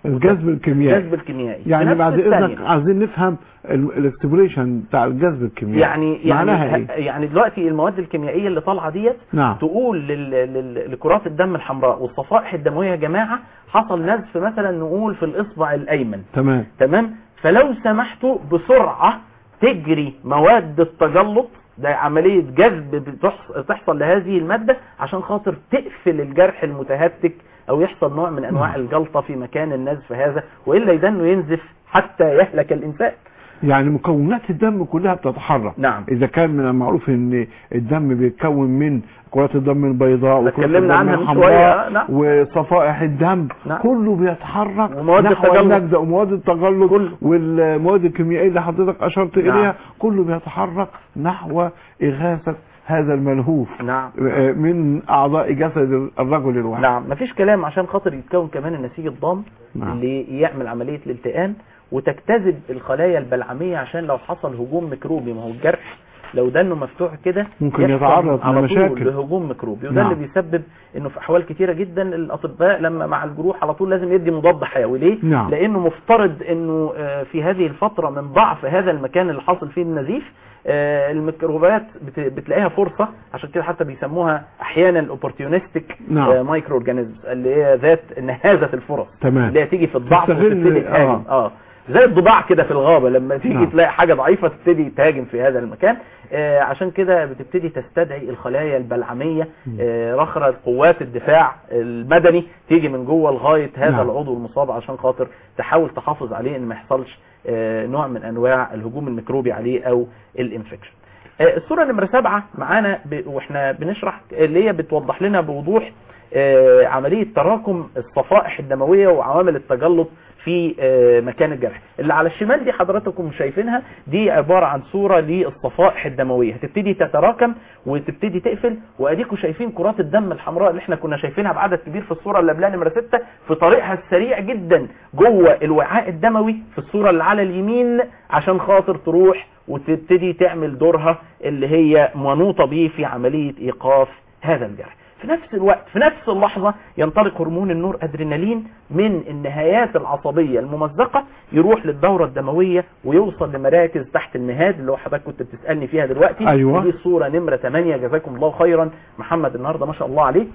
الجذب الكيميائي الجذب الكيميائي يعني بنفس بعد الثانية. اذنك عايزين نفهم الاكسبريشن بتاع الجذب الكيميائي يعني معناها يعني ايه يعني دلوقتي المواد الكيميائيه اللي طالعه ديت نعم تقول لل... لل... لكرات الدم الحمراء والصفائح الدمويه يا جماعه حصل نزف مثلا نقول في الاصبع الايمن تمام تمام فلو سمحتوا بسرعه تجري مواد التجلط ده عملية جذب بتحص- تحصل لهذه المادة عشان خاطر تقفل الجرح المتهتك او يحصل نوع من انواع نعم. الجلطة في مكان النزف هذا والا يدنه ينزف حتى يهلك الانسان يعني مكونات الدم كلها بتتحرك نعم اذا كان من المعروف ان الدم بيتكون من كرات الدم البيضاء وكرات اتكلمنا الدم عنها من الحمراء شوية، نعم. وصفائح الدم نعم. كله بيتحرك ومواد نحو التجلط. النجدة ومواد التجلط كله. والمواد الكيميائية اللي حضرتك اشرت نعم. اليها كله بيتحرك نحو اغاثة هذا الملهوف نعم آه، من اعضاء جسد الرجل الواحد نعم مفيش كلام عشان خاطر يتكون كمان النسيج الضام نعم. اللي يعمل عملية الالتئام وتجتذب الخلايا البلعمية عشان لو حصل هجوم ميكروبي ما هو الجرح لو دنه مفتوح كده ممكن يحصل يتعرض على طول لمشاكل. لهجوم ميكروبي وده نعم. اللي بيسبب انه في احوال كتيرة جدا الاطباء لما مع الجروح على طول لازم يدي مضاد حيوي ليه نعم. لانه مفترض انه آه، في هذه الفترة من ضعف هذا المكان اللي حاصل فيه النزيف آه، الميكروبات بت- بتلاقيها فرصة عشان كده حتى بيسموها احيانا الاوبورتيونستيك نعم. مايكرو اورجانيزمز اللي هي ذات نهازة الفرص تمام اللي هي تيجي في الضعف تستغل- وتبتدي تهاجم آه. اه زي الضباع كده في الغابة لما تيجي نعم. تلاقي حاجة ضعيفة تبتدي تهاجم في هذا المكان آه عشان كده بتبتدي تستدعي الخلايا البلعمية آه رخرة قوات الدفاع المدني تيجي من جوه لغاية هذا نعم. العضو المصاب عشان خاطر تحاول تحافظ عليه ان ما يحصلش آه نوع من انواع الهجوم الميكروبي عليه او الانفكشن آه، الصورة نمرة سبعة معانا ب... واحنا بنشرح اللي هي بتوضح لنا بوضوح آه، عملية تراكم الصفائح الدموية وعوامل التجلط في آه، مكان الجرح اللي على الشمال دي حضراتكم شايفينها دي عبارة عن صورة للصفائح الدموية هتبتدي تتراكم وتبتدي تقفل واديكم شايفين كرات الدم الحمراء اللي احنا كنا شايفينها بعدد كبير في الصورة اللي قبلها نمرة 6 في طريقها السريع جدا جوه الوعاء الدموي في الصورة اللي على اليمين عشان خاطر تروح وتبتدي تعمل دورها اللي هي منوطة بيه في عملية ايقاف هذا الجرح في نفس الوقت في نفس اللحظة ينطلق هرمون النور ادرينالين من النهايات العصبية الممزقة يروح للدورة الدموية ويوصل لمراكز تحت المهاد اللي هو حضرتك كنت بتسألني فيها دلوقتي أيوة. دي الصورة نمرة 8 جزاكم الله خيرا محمد النهاردة ما شاء الله عليه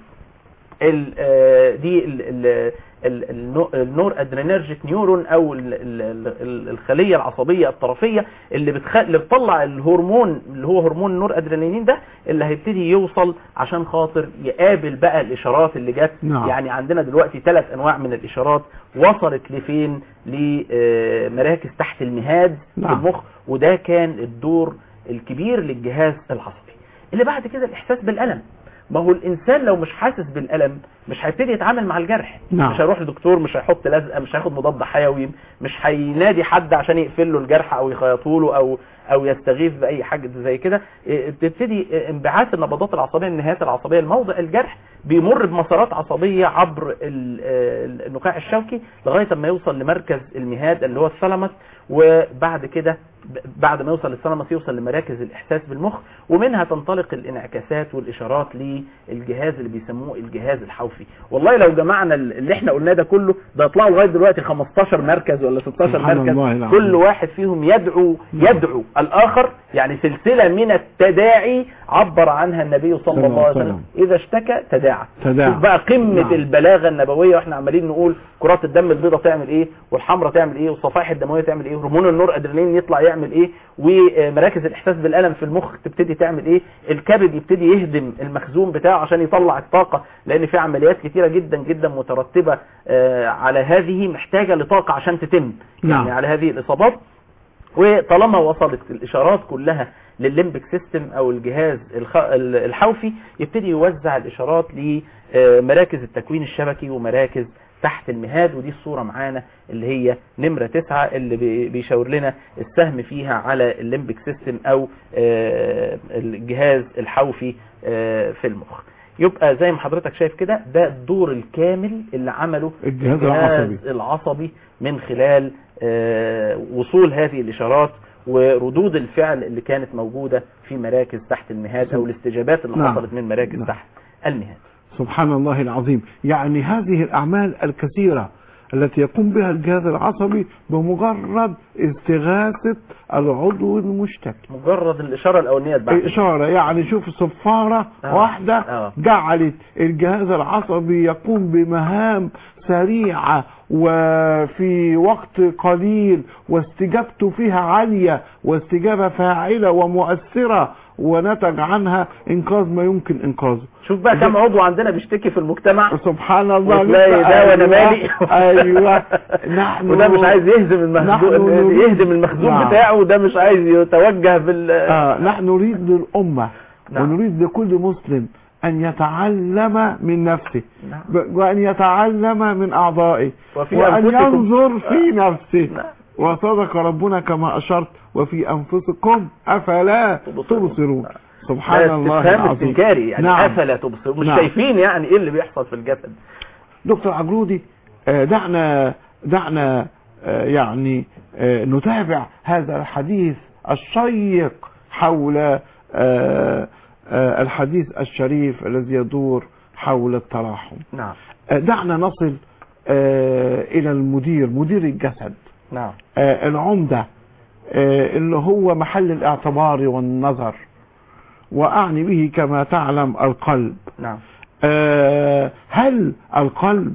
ال- آه، دي ال- ال- ال- النو- النور ادرينرجيك نيورون او ال- ال- ال- الخليه العصبيه الطرفيه اللي بتخ... اللي بتطلع الهرمون اللي هو هرمون النور ادرينالين ده اللي هيبتدي يوصل عشان خاطر يقابل بقى الاشارات اللي جت نعم. يعني عندنا دلوقتي ثلاث انواع من الاشارات وصلت لفين لمراكز تحت المهاد في نعم. المخ وده كان الدور الكبير للجهاز العصبي اللي بعد كده الاحساس بالالم ما هو الانسان لو مش حاسس بالالم مش هيبتدي يتعامل مع الجرح نعم. مش هيروح لدكتور مش هيحط لزقه مش هياخد مضاد حيوي مش هينادي حد عشان يقفل له الجرح او يخيطوا له او او يستغيث باي حاجه زي كده إيه، بتبتدي إيه، انبعاث النبضات العصبيه النهايات العصبيه لموضع الجرح بيمر بمسارات عصبيه عبر ال- آه، النخاع الشوكي لغايه ما يوصل لمركز المهاد اللي هو الثلمس وبعد كده ب- بعد ما يوصل للثلمس يوصل لمراكز الاحساس بالمخ ومنها تنطلق الانعكاسات والاشارات للجهاز اللي بيسموه الجهاز الحوفي والله لو جمعنا ال- اللي احنا قلناه ده كله ده يطلعوا لغايه دلوقتي 15 مركز ولا 16 سبحان مركز الله العظيم. كل واحد فيهم يدعو يدعو الاخر يعني سلسله من التداعي عبر عنها النبي صلى الله عليه وسلم اذا اشتكى تداعى تداعى. شوف بقى قمه نعم. البلاغه النبويه واحنا عمالين نقول كرات الدم البيضاء تعمل ايه والحمراء تعمل ايه والصفائح الدمويه تعمل ايه هرمون النور ادرينالين يطلع يعمل ايه ومراكز الاحساس بالالم في المخ تبتدي تعمل ايه الكبد يبتدي يهدم المخزون بتاعه عشان يطلع الطاقه لان في عمليات كتيره جدا جدا مترتبه آه، على هذه محتاجه لطاقه عشان تتم نعم. يعني على هذه الاصابات وطالما وصلت الاشارات كلها للليمبك سيستم او الجهاز الخ- ال- الحوفي يبتدي يوزع الاشارات لمراكز التكوين الشبكي ومراكز تحت المهاد ودي الصورة معانا اللي هي نمرة تسعة اللي بي- بيشاور لنا السهم فيها على الليمبك سيستم او آه، الجهاز الحوفي آه، في المخ يبقى زي ما حضرتك شايف كده ده الدور الكامل اللي عمله الجهاز العصبي. العصبي من خلال آه، وصول هذه الإشارات وردود الفعل اللي كانت موجودة في مراكز تحت المهاد أو الاستجابات اللي نعم. حصلت من مراكز نعم. تحت المهاد سبحان الله العظيم يعني هذه الأعمال الكثيرة التي يقوم بها الجهاز العصبي بمجرد استغاثة العضو المشتكي مجرد الاشاره الاولانيه بعد إشارة يعني شوف صفارة آه. واحدة آه. جعلت الجهاز العصبي يقوم بمهام سريعة وفي وقت قليل واستجابته فيها عالية واستجابة فاعلة ومؤثرة ونتج عنها إنقاذ ما يمكن إنقاذه شوف بقى كم عضو عندنا بيشتكي في المجتمع سبحان الله وتلاقي لسه ده وانا أيوة، مالي ايوه نحن وده مش عايز يهزم المخزون نحن نريد- يهدم المخزون نعم. بتاعه وده مش عايز يتوجه بال آه نحن نريد للأمة نعم. ونريد لكل مسلم أن يتعلم من نفسه نعم. ب- وأن يتعلم من أعضائه وفي وأن أنفسكم- ينظر في نفسه نعم. وصدق ربنا كما أشرت وفي أنفسكم أفلا تبصرون. تبصرون نعم. سبحان ده الله استفهام العظيم استنكاري يعني نعم. افلا تبصرون مش نعم. شايفين يعني ايه اللي بيحصل في الجسد دكتور عجرودي آه، دعنا دعنا آه، يعني آه، نتابع هذا الحديث الشيق حول آه، آه، الحديث الشريف الذي يدور حول التراحم نعم آه، دعنا نصل آه، إلى المدير مدير الجسد نعم آه، العمدة آه، اللي هو محل الاعتبار والنظر وأعني به كما تعلم القلب نعم آه، هل القلب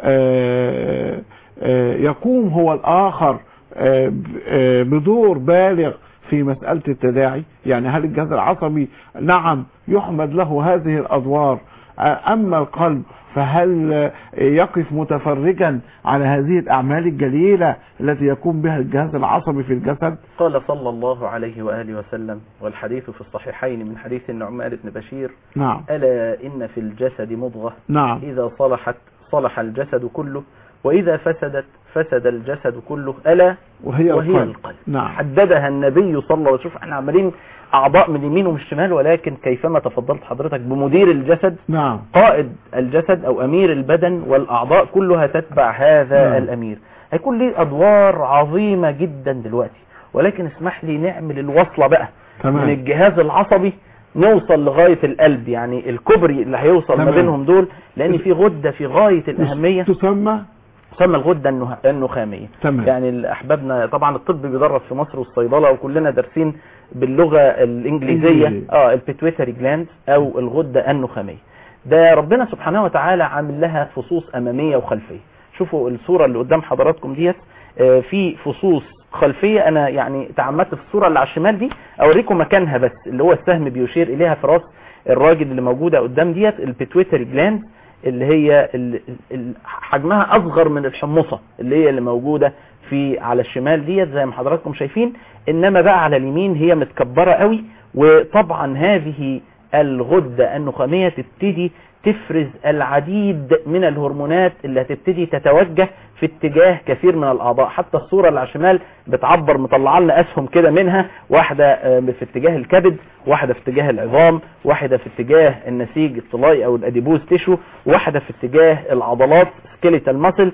آه، آه، يقوم هو الآخر آه، ب- آه، بدور بالغ في مسألة التداعي يعني هل الجهاز العصبي نعم يحمد له هذه الأدوار آه، أما القلب فهل آه، يقف متفرجا على هذه الأعمال الجليلة التي يقوم بها الجهاز العصبي في الجسد قال صلى الله عليه وآله وسلم والحديث في الصحيحين من حديث النعمان بن بشير نعم ألا إن في الجسد مضغة نعم إذا صلحت صلح الجسد كله وإذا فسدت فسد الجسد كله ألا وهي, وهي القلب. القلب نعم حددها النبي صلى الله عليه وسلم شوف احنا عمالين أعضاء من اليمين ومن الشمال ولكن كيفما تفضلت حضرتك بمدير الجسد نعم قائد الجسد أو أمير البدن والأعضاء كلها تتبع هذا نعم. الأمير هيكون ليه أدوار عظيمة جدا دلوقتي ولكن اسمح لي نعمل الوصلة بقى من تمام الجهاز العصبي نوصل لغاية القلب يعني الكوبري اللي هيوصل ما تمام. بينهم دول لأن في غدة في غاية الأهمية تسمى تسمى الغدة النه- النخامية تمام يعني أحبابنا طبعا الطب بيدرس في مصر والصيدلة وكلنا دارسين باللغة الإنجليزية إنجليزي. اه البيتويتري جلاند أو الغدة النخامية ده ربنا سبحانه وتعالى عامل لها فصوص أمامية وخلفية شوفوا الصورة اللي قدام حضراتكم ديت آه، في فصوص خلفية انا يعني تعمدت في الصورة اللي على الشمال دي اوريكم مكانها بس اللي هو السهم بيشير اليها في راس الراجل اللي موجودة قدام ديت البيتويتري جلاند اللي هي ال- ال- حجمها اصغر من الحمصة اللي هي اللي موجودة في على الشمال ديت زي ما حضراتكم شايفين انما بقى على اليمين هي متكبرة قوي وطبعا هذه الغدة النخامية تبتدي تفرز العديد من الهرمونات اللي هتبتدي تتوجه في اتجاه كثير من الاعضاء حتى الصورة اللي على الشمال بتعبر مطلع لنا اسهم كده منها واحدة آه، في اتجاه الكبد واحدة في اتجاه العظام واحدة في اتجاه النسيج الطلائي او الاديبوز تيشو واحدة في اتجاه العضلات سكيليتال ماسل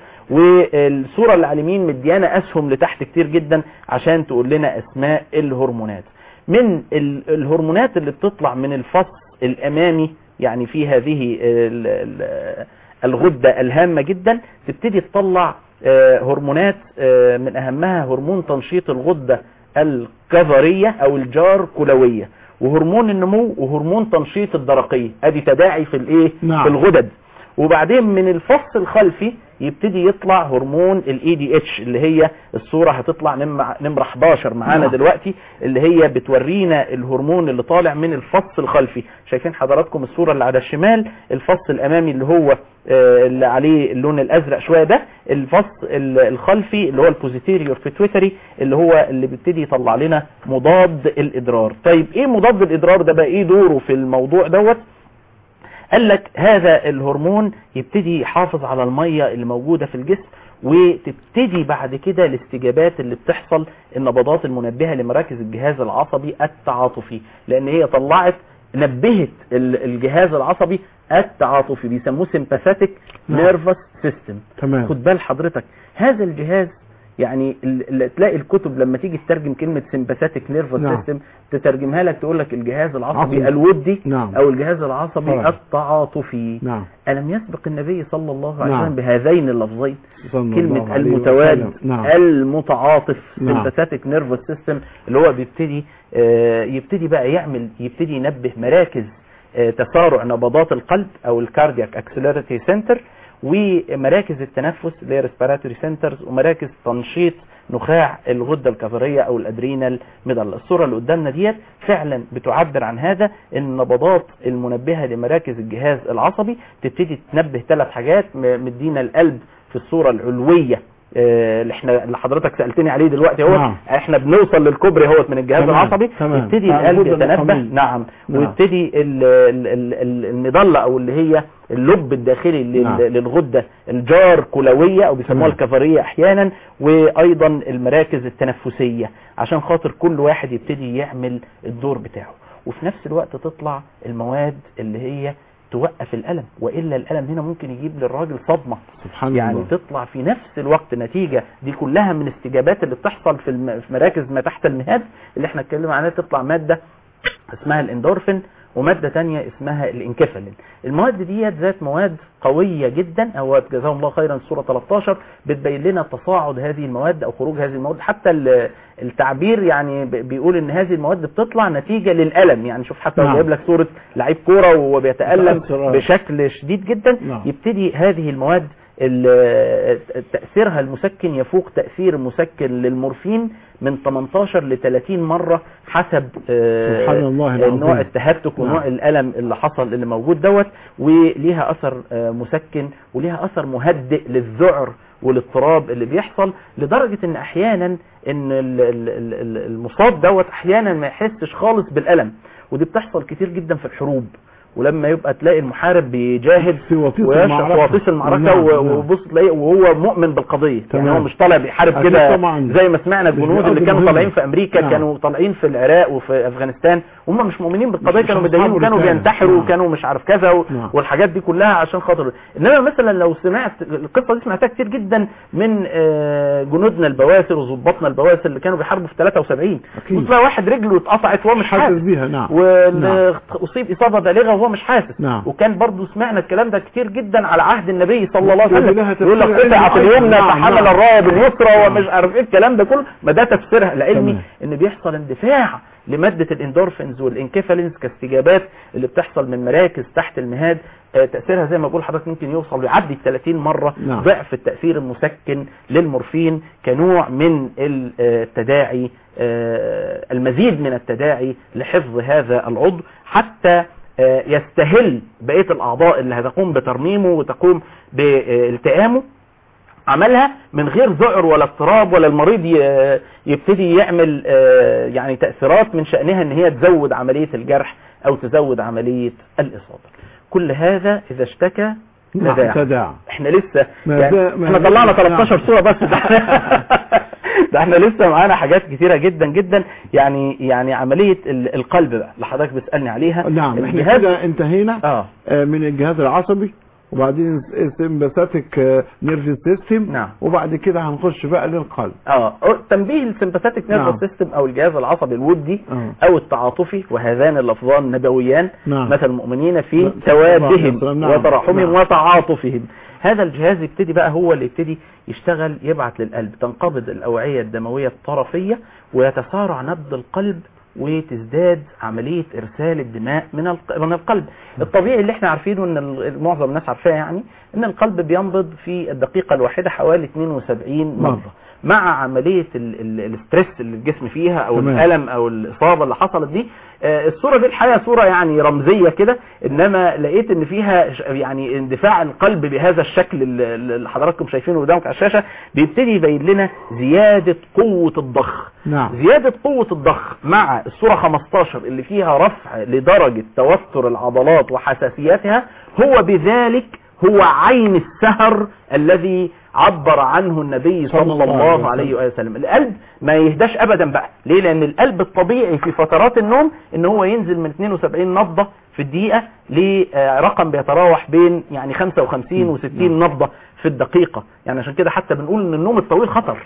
والصورة اللي على اليمين مديانة اسهم لتحت كتير جدا عشان تقول لنا اسماء الهرمونات من ال- الهرمونات اللي بتطلع من الفص الامامي يعني في هذه ال- ال- الغدة الهامة جدا تبتدي تطلع آه، هرمونات آه، من اهمها هرمون تنشيط الغدة الكظرية او الجار كلوية وهرمون النمو وهرمون تنشيط الدرقية ادي تداعي في الايه نعم. في الغدد وبعدين من الفص الخلفي يبتدي يطلع هرمون الاي دي اتش اللي هي الصورة هتطلع نمرة نمرة 11 معانا نعم. دلوقتي اللي هي بتورينا الهرمون اللي طالع من الفص الخلفي شايفين حضراتكم الصورة اللي على الشمال الفص الامامي اللي هو آه، اللي عليه اللون الازرق شوية ده الفص ال- الخلفي اللي هو البوزيتيريور بيتويتري اللي هو اللي بيبتدي يطلع لنا مضاد الادرار طيب ايه مضاد الادرار ده بقى ايه دوره في الموضوع دوت قال لك هذا الهرمون يبتدي يحافظ على المية اللي موجودة في الجسم وتبتدي بعد كده الاستجابات اللي بتحصل النبضات المنبهة لمراكز الجهاز العصبي التعاطفي لان هي طلعت نبهت ال- الجهاز العصبي التعاطفي بيسموه sympathetic نعم. nervous system تمام خد بال حضرتك هذا الجهاز يعني ال- ال- تلاقي الكتب لما تيجي تترجم كلمة sympathetic nervous نعم. system تترجمها لك تقول لك الجهاز العصبي عصبي. الودي نعم. او الجهاز العصبي طبعا. التعاطفي نعم ألم يسبق النبي صلى الله عليه نعم. وسلم بهذين اللفظين صلى الله كلمة عليه المتواد وسلم. نعم المتعاطف نعم. sympathetic nervous system اللي هو بيبتدي آه، يبتدي بقى يعمل يبتدي ينبه مراكز آه، تسارع نبضات القلب او الكاردياك اكسلراتي سنتر ومراكز التنفس اللي هي ريسبيراتوري سنترز ومراكز تنشيط نخاع الغده الكظريه او الادرينال ميدل الصوره اللي قدامنا ديت فعلا بتعبر عن هذا ان النبضات المنبهه لمراكز الجهاز العصبي تبتدي تنبه ثلاث حاجات م- مدينا القلب في الصوره العلويه آه، اللي احنا اللي حضرتك سالتني عليه دلوقتي اهو نعم. احنا بنوصل للكوبري اهوت من الجهاز تمام، العصبي تمام. يبتدي نعم، القلب الغدة يتنبه النخامية. نعم نعم. ويبتدي ال- ال- ال- ال- المظله او اللي هي اللب الداخلي لل- نعم. للغده الجار كلويه او بيسموها تمام. الكظريه احيانا وايضا المراكز التنفسيه عشان خاطر كل واحد يبتدي يعمل الدور بتاعه وفي نفس الوقت تطلع المواد اللي هي توقف الالم والا الالم هنا ممكن يجيب للراجل صدمه سبحان يعني الله تطلع في نفس الوقت نتيجة دي كلها من استجابات اللي بتحصل في, الم... في مراكز ما تحت المهاد اللي احنا اتكلمنا عنها تطلع مادة اسمها الاندورفين ومادة تانية اسمها الانكفالين المواد ديت ذات مواد قوية جدا هو جزاهم الله خيرا سورة 13 بتبين لنا تصاعد هذه المواد او خروج هذه المواد حتى ال- التعبير يعني ب- بيقول ان هذه المواد بتطلع نتيجة للألم يعني شوف حتى نعم. هو جايب لك صورة لعيب كورة وهو بيتألم متأثر، آه. بشكل شديد جدا نعم. يبتدي هذه المواد ال- تأثيرها المسكن يفوق تأثير مسكن للمورفين من 18 ل 30 مرة حسب آه، سبحان الله العظيم. نوع التهتك ونوع نعم. الألم اللي حصل اللي موجود دوت وليها أثر آه، مسكن وليها أثر مهدئ للذعر والاضطراب اللي بيحصل لدرجة ان احيانا ان ال- ال- ال- ال- المصاب دوت احيانا ما يحسش خالص بالألم ودي بتحصل كتير جدا في الحروب ولما يبقى تلاقي المحارب بيجاهد في وطيس ويشرح المعركة. في وطيس المعركة نعم، و- نعم. وبص تلاقيه وهو مؤمن بالقضية تمام. يعني هو مش طالع بيحارب أكيد كده طبعاً. زي ما سمعنا الجنود اللي بيقضي كانوا مهمة. طالعين في امريكا نعم. كانوا طالعين في العراق وفي افغانستان هم مش مؤمنين بالقضية مش كانوا أصحاب متدينين وكانوا رسالة. بينتحروا نعم. وكانوا مش عارف كذا و- نعم. والحاجات دي كلها عشان خاطر انما مثلا لو سمعت القصة دي سمعتها كتير جدا من آه، جنودنا البواسل وظباطنا البواسل اللي كانوا بيحاربوا في 73 أكيد. وتلاقي واحد رجله اتقطعت وهو مش حاسس حاسس بيها نعم نعم. واللي اصيب اصابه بالغه وهو مش حاسس نعم. وكان برضو سمعنا الكلام ده كتير جدا على عهد النبي صلى الله عليه ولها وسلم تفسير يقول لك علمي قطعت أيضاً. اليمنى نعم، فحمل نعم. الرايه باليسرى نعم. ومش عارف ايه الكلام ده كله ما ده تفسيرها العلمي تمام. ان بيحصل اندفاع لماده الاندورفينز والانكفالينز كاستجابات اللي بتحصل من مراكز تحت المهاد آه، تاثيرها زي ما بقول حضرتك ممكن يوصل يعدي 30 مره نعم. ضعف التاثير المسكن للمورفين كنوع من ال- آه، التداعي آه، المزيد من التداعي لحفظ هذا العضو حتى آه، يستهل بقية الأعضاء اللي هتقوم بترميمه وتقوم بالتئامه عملها من غير ذعر ولا اضطراب ولا المريض ي- يبتدي يعمل آه، يعني تأثيرات من شأنها ان هي تزود عملية الجرح او تزود عملية الإصابة كل هذا إذا اشتكى نعم تداعى تداعى احنا لسه ما يعني زال- ما احنا زال- طلعنا 13 نعم. صورة بس ده احنا ده احنا لسه معانا حاجات كتيرة جدا جدا يعني يعني عملية ال- القلب بقى اللي حضرتك بتسألني عليها نعم احنا الجهاز- كده انتهينا اه آه، من الجهاز العصبي وبعدين سمباثيك نيرف سيستم نعم. وبعد كده هنخش بقى للقلب اه تنبيه السمباثيك نعم. نيرفس سيستم او الجهاز العصبي الودي آه. او التعاطفي وهذان اللفظان نبويان نعم. مثل المؤمنين في نعم. توادهم نعم. وتراحمهم نعم. وتعاطفهم هذا الجهاز يبتدي بقى هو اللي يبتدي يشتغل يبعت للقلب تنقبض الأوعية الدموية الطرفية ويتسارع نبض القلب وتزداد عملية إرسال الدماء من الق- من القلب الطبيعي اللي احنا عارفينه ان ال- معظم الناس عارفاه يعني ان القلب بينبض في الدقيقة الواحدة حوالي 72 نبضة مع عملية ال- ال- الاسترس اللي الجسم فيها او تمام. الألم او الإصابة اللي حصلت دي آه، الصورة دي الحقيقة صورة يعني رمزية كده انما لقيت ان فيها ش- يعني اندفاع القلب بهذا الشكل اللي اللي حضراتكم شايفينه قدامك على الشاشة بيبتدي يبين لنا زيادة قوة الضخ نعم زيادة قوة الضخ مع الصورة 15 اللي فيها رفع لدرجة توتر العضلات وحساسيتها هو بذلك هو عين السهر الذي عبر عنه النبي صلى صلى الله عليه الله عليه وسلم القلب ما يهداش ابدا بقى ليه لان القلب الطبيعي في فترات النوم ان هو ينزل من 72 نبضة في الدقيقة لرقم بيتراوح بين يعني 55 و60 نبضة في الدقيقة يعني عشان كده حتى بنقول ان النوم الطويل خطر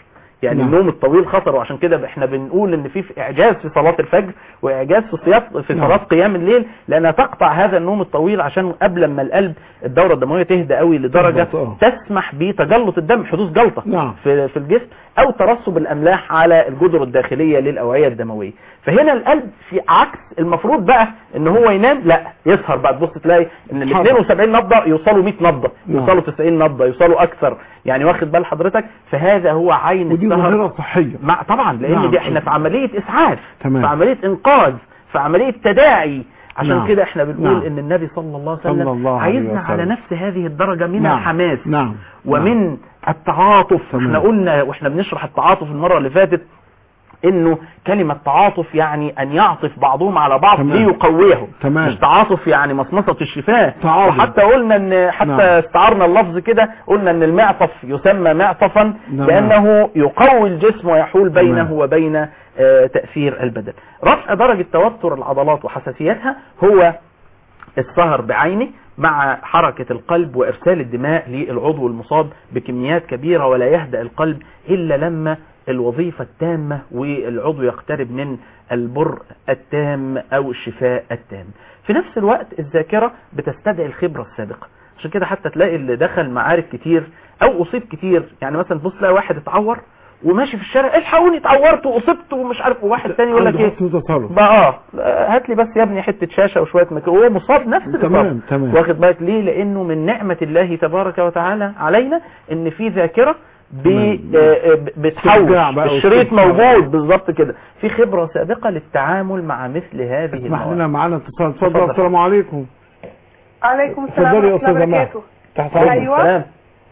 يعني نعم. النوم الطويل خطر وعشان كده احنا بنقول ان في في اعجاز في صلاه الفجر واعجاز في صيام في نعم. صلاه قيام الليل لانها تقطع هذا النوم الطويل عشان قبل ما القلب الدوره الدمويه تهدى قوي لدرجه تهبط، آه. تسمح بتجلط الدم حدوث جلطه نعم. في في الجسم او ترسب الاملاح على الجدر الداخليه للاوعيه الدمويه فهنا القلب في عكس المفروض بقى ان هو ينام لا يسهر بقى تبص تلاقي ان ال حاضر. 72 نبضه يوصلوا 100 نبضه نعم. يوصلوا 90 نبضه يوصلوا اكثر يعني واخد بال حضرتك فهذا هو عين ودي السهر ظاهرة صحية مع طبعا لان نعم. دي احنا في عمليه اسعاف تمام. في عمليه انقاذ في عمليه تداعي عشان نعم. كده احنا بنقول نعم. ان النبي صلى الله عليه صلى وسلم الله عليه عايزنا على وسلم. نفس هذه الدرجه من نعم. الحماس نعم ومن التعاطف تمام. احنا قلنا واحنا بنشرح التعاطف المره اللي فاتت انه كلمة تعاطف يعني ان يعطف بعضهم على بعض تمام. ليقويهم تمام. مش تعاطف يعني مصمصة الشفاه تعاضد. وحتى قلنا ان حتى نعم. استعرنا اللفظ كده قلنا ان المعطف يسمى معطفا نعم. لانه يقوي الجسم ويحول بينه تمام. وبين آه، تأثير البدن رفع درجة توتر العضلات وحساسيتها هو السهر بعينه مع حركة القلب وإرسال الدماء للعضو المصاب بكميات كبيرة ولا يهدأ القلب إلا لما الوظيفة التامة والعضو يقترب من البر التام أو الشفاء التام في نفس الوقت الذاكرة بتستدعي الخبرة السابقة عشان كده حتى تلاقي اللي دخل معارك كتير أو أصيب كتير يعني مثلا تبص تلاقي واحد اتعور وماشي في الشارع الحقوني اتعورت واصبت ومش عارف وواحد تاني يقول لك عنده ايه حسن تصرف بقى اه هات لي بس يا ابني حته شاشه وشويه ميكرو هو مصاب نفس تمام، الإصابة. تمام. واخد بالك ليه لانه من نعمه الله تبارك وتعالى علينا ان في ذاكره ب- تمام. آه، آه، بتحوش استرجاع بقى الشريط واسترجاع. موجود بالظبط كده في خبره سابقه للتعامل مع مثل هذه اسمح المواقف لنا معانا اتصال اتفضل اتفضل. السلام عليكم عليكم السلام اتفضلي يا ورحمة الله استاذه مها وبركاته تحت عليكم امرك أيوة. السلام.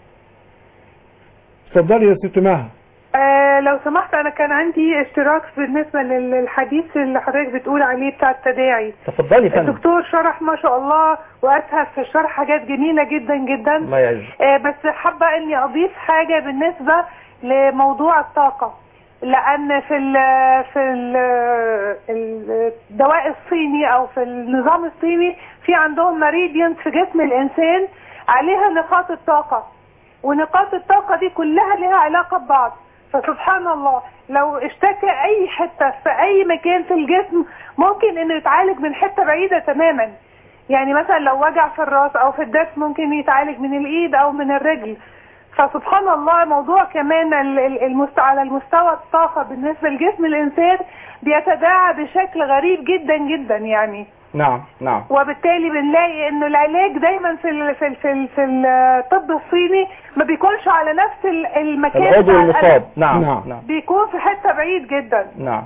اتفضلي يا ست مها آه لو سمحت انا كان عندي اشتراك بالنسبة لل- للحديث اللي حضرتك بتقول عليه بتاع التداعي تفضلي يا فندم الدكتور شرح ما شاء الله واسهب في الشرح حاجات جميلة جدا جدا الله يعزك آه، بس حابة اني اضيف حاجة بالنسبة لموضوع الطاقة لان في ال في ال الدواء الصيني او في النظام الصيني في عندهم ماريديانز في جسم الانسان عليها نقاط الطاقة ونقاط الطاقة دي كلها لها علاقة ببعض فسبحان الله لو اشتكى اي حتة في اي مكان في الجسم ممكن انه يتعالج من حتة بعيدة تماما يعني مثلا لو وجع في الراس او في الدس ممكن يتعالج من الايد او من الرجل فسبحان الله موضوع كمان ال- ال- المست... على المستوى الطاقة بالنسبة لجسم الانسان بيتداعى بشكل غريب جدا جدا يعني نعم نعم وبالتالي بنلاقي انه العلاج دايما في ال في ال في, ال في الطب الصيني ما بيكونش على نفس ال- المكان العضو بتاع المصاب الألم. نعم نعم. نعم بيكون في حتة بعيد جدا نعم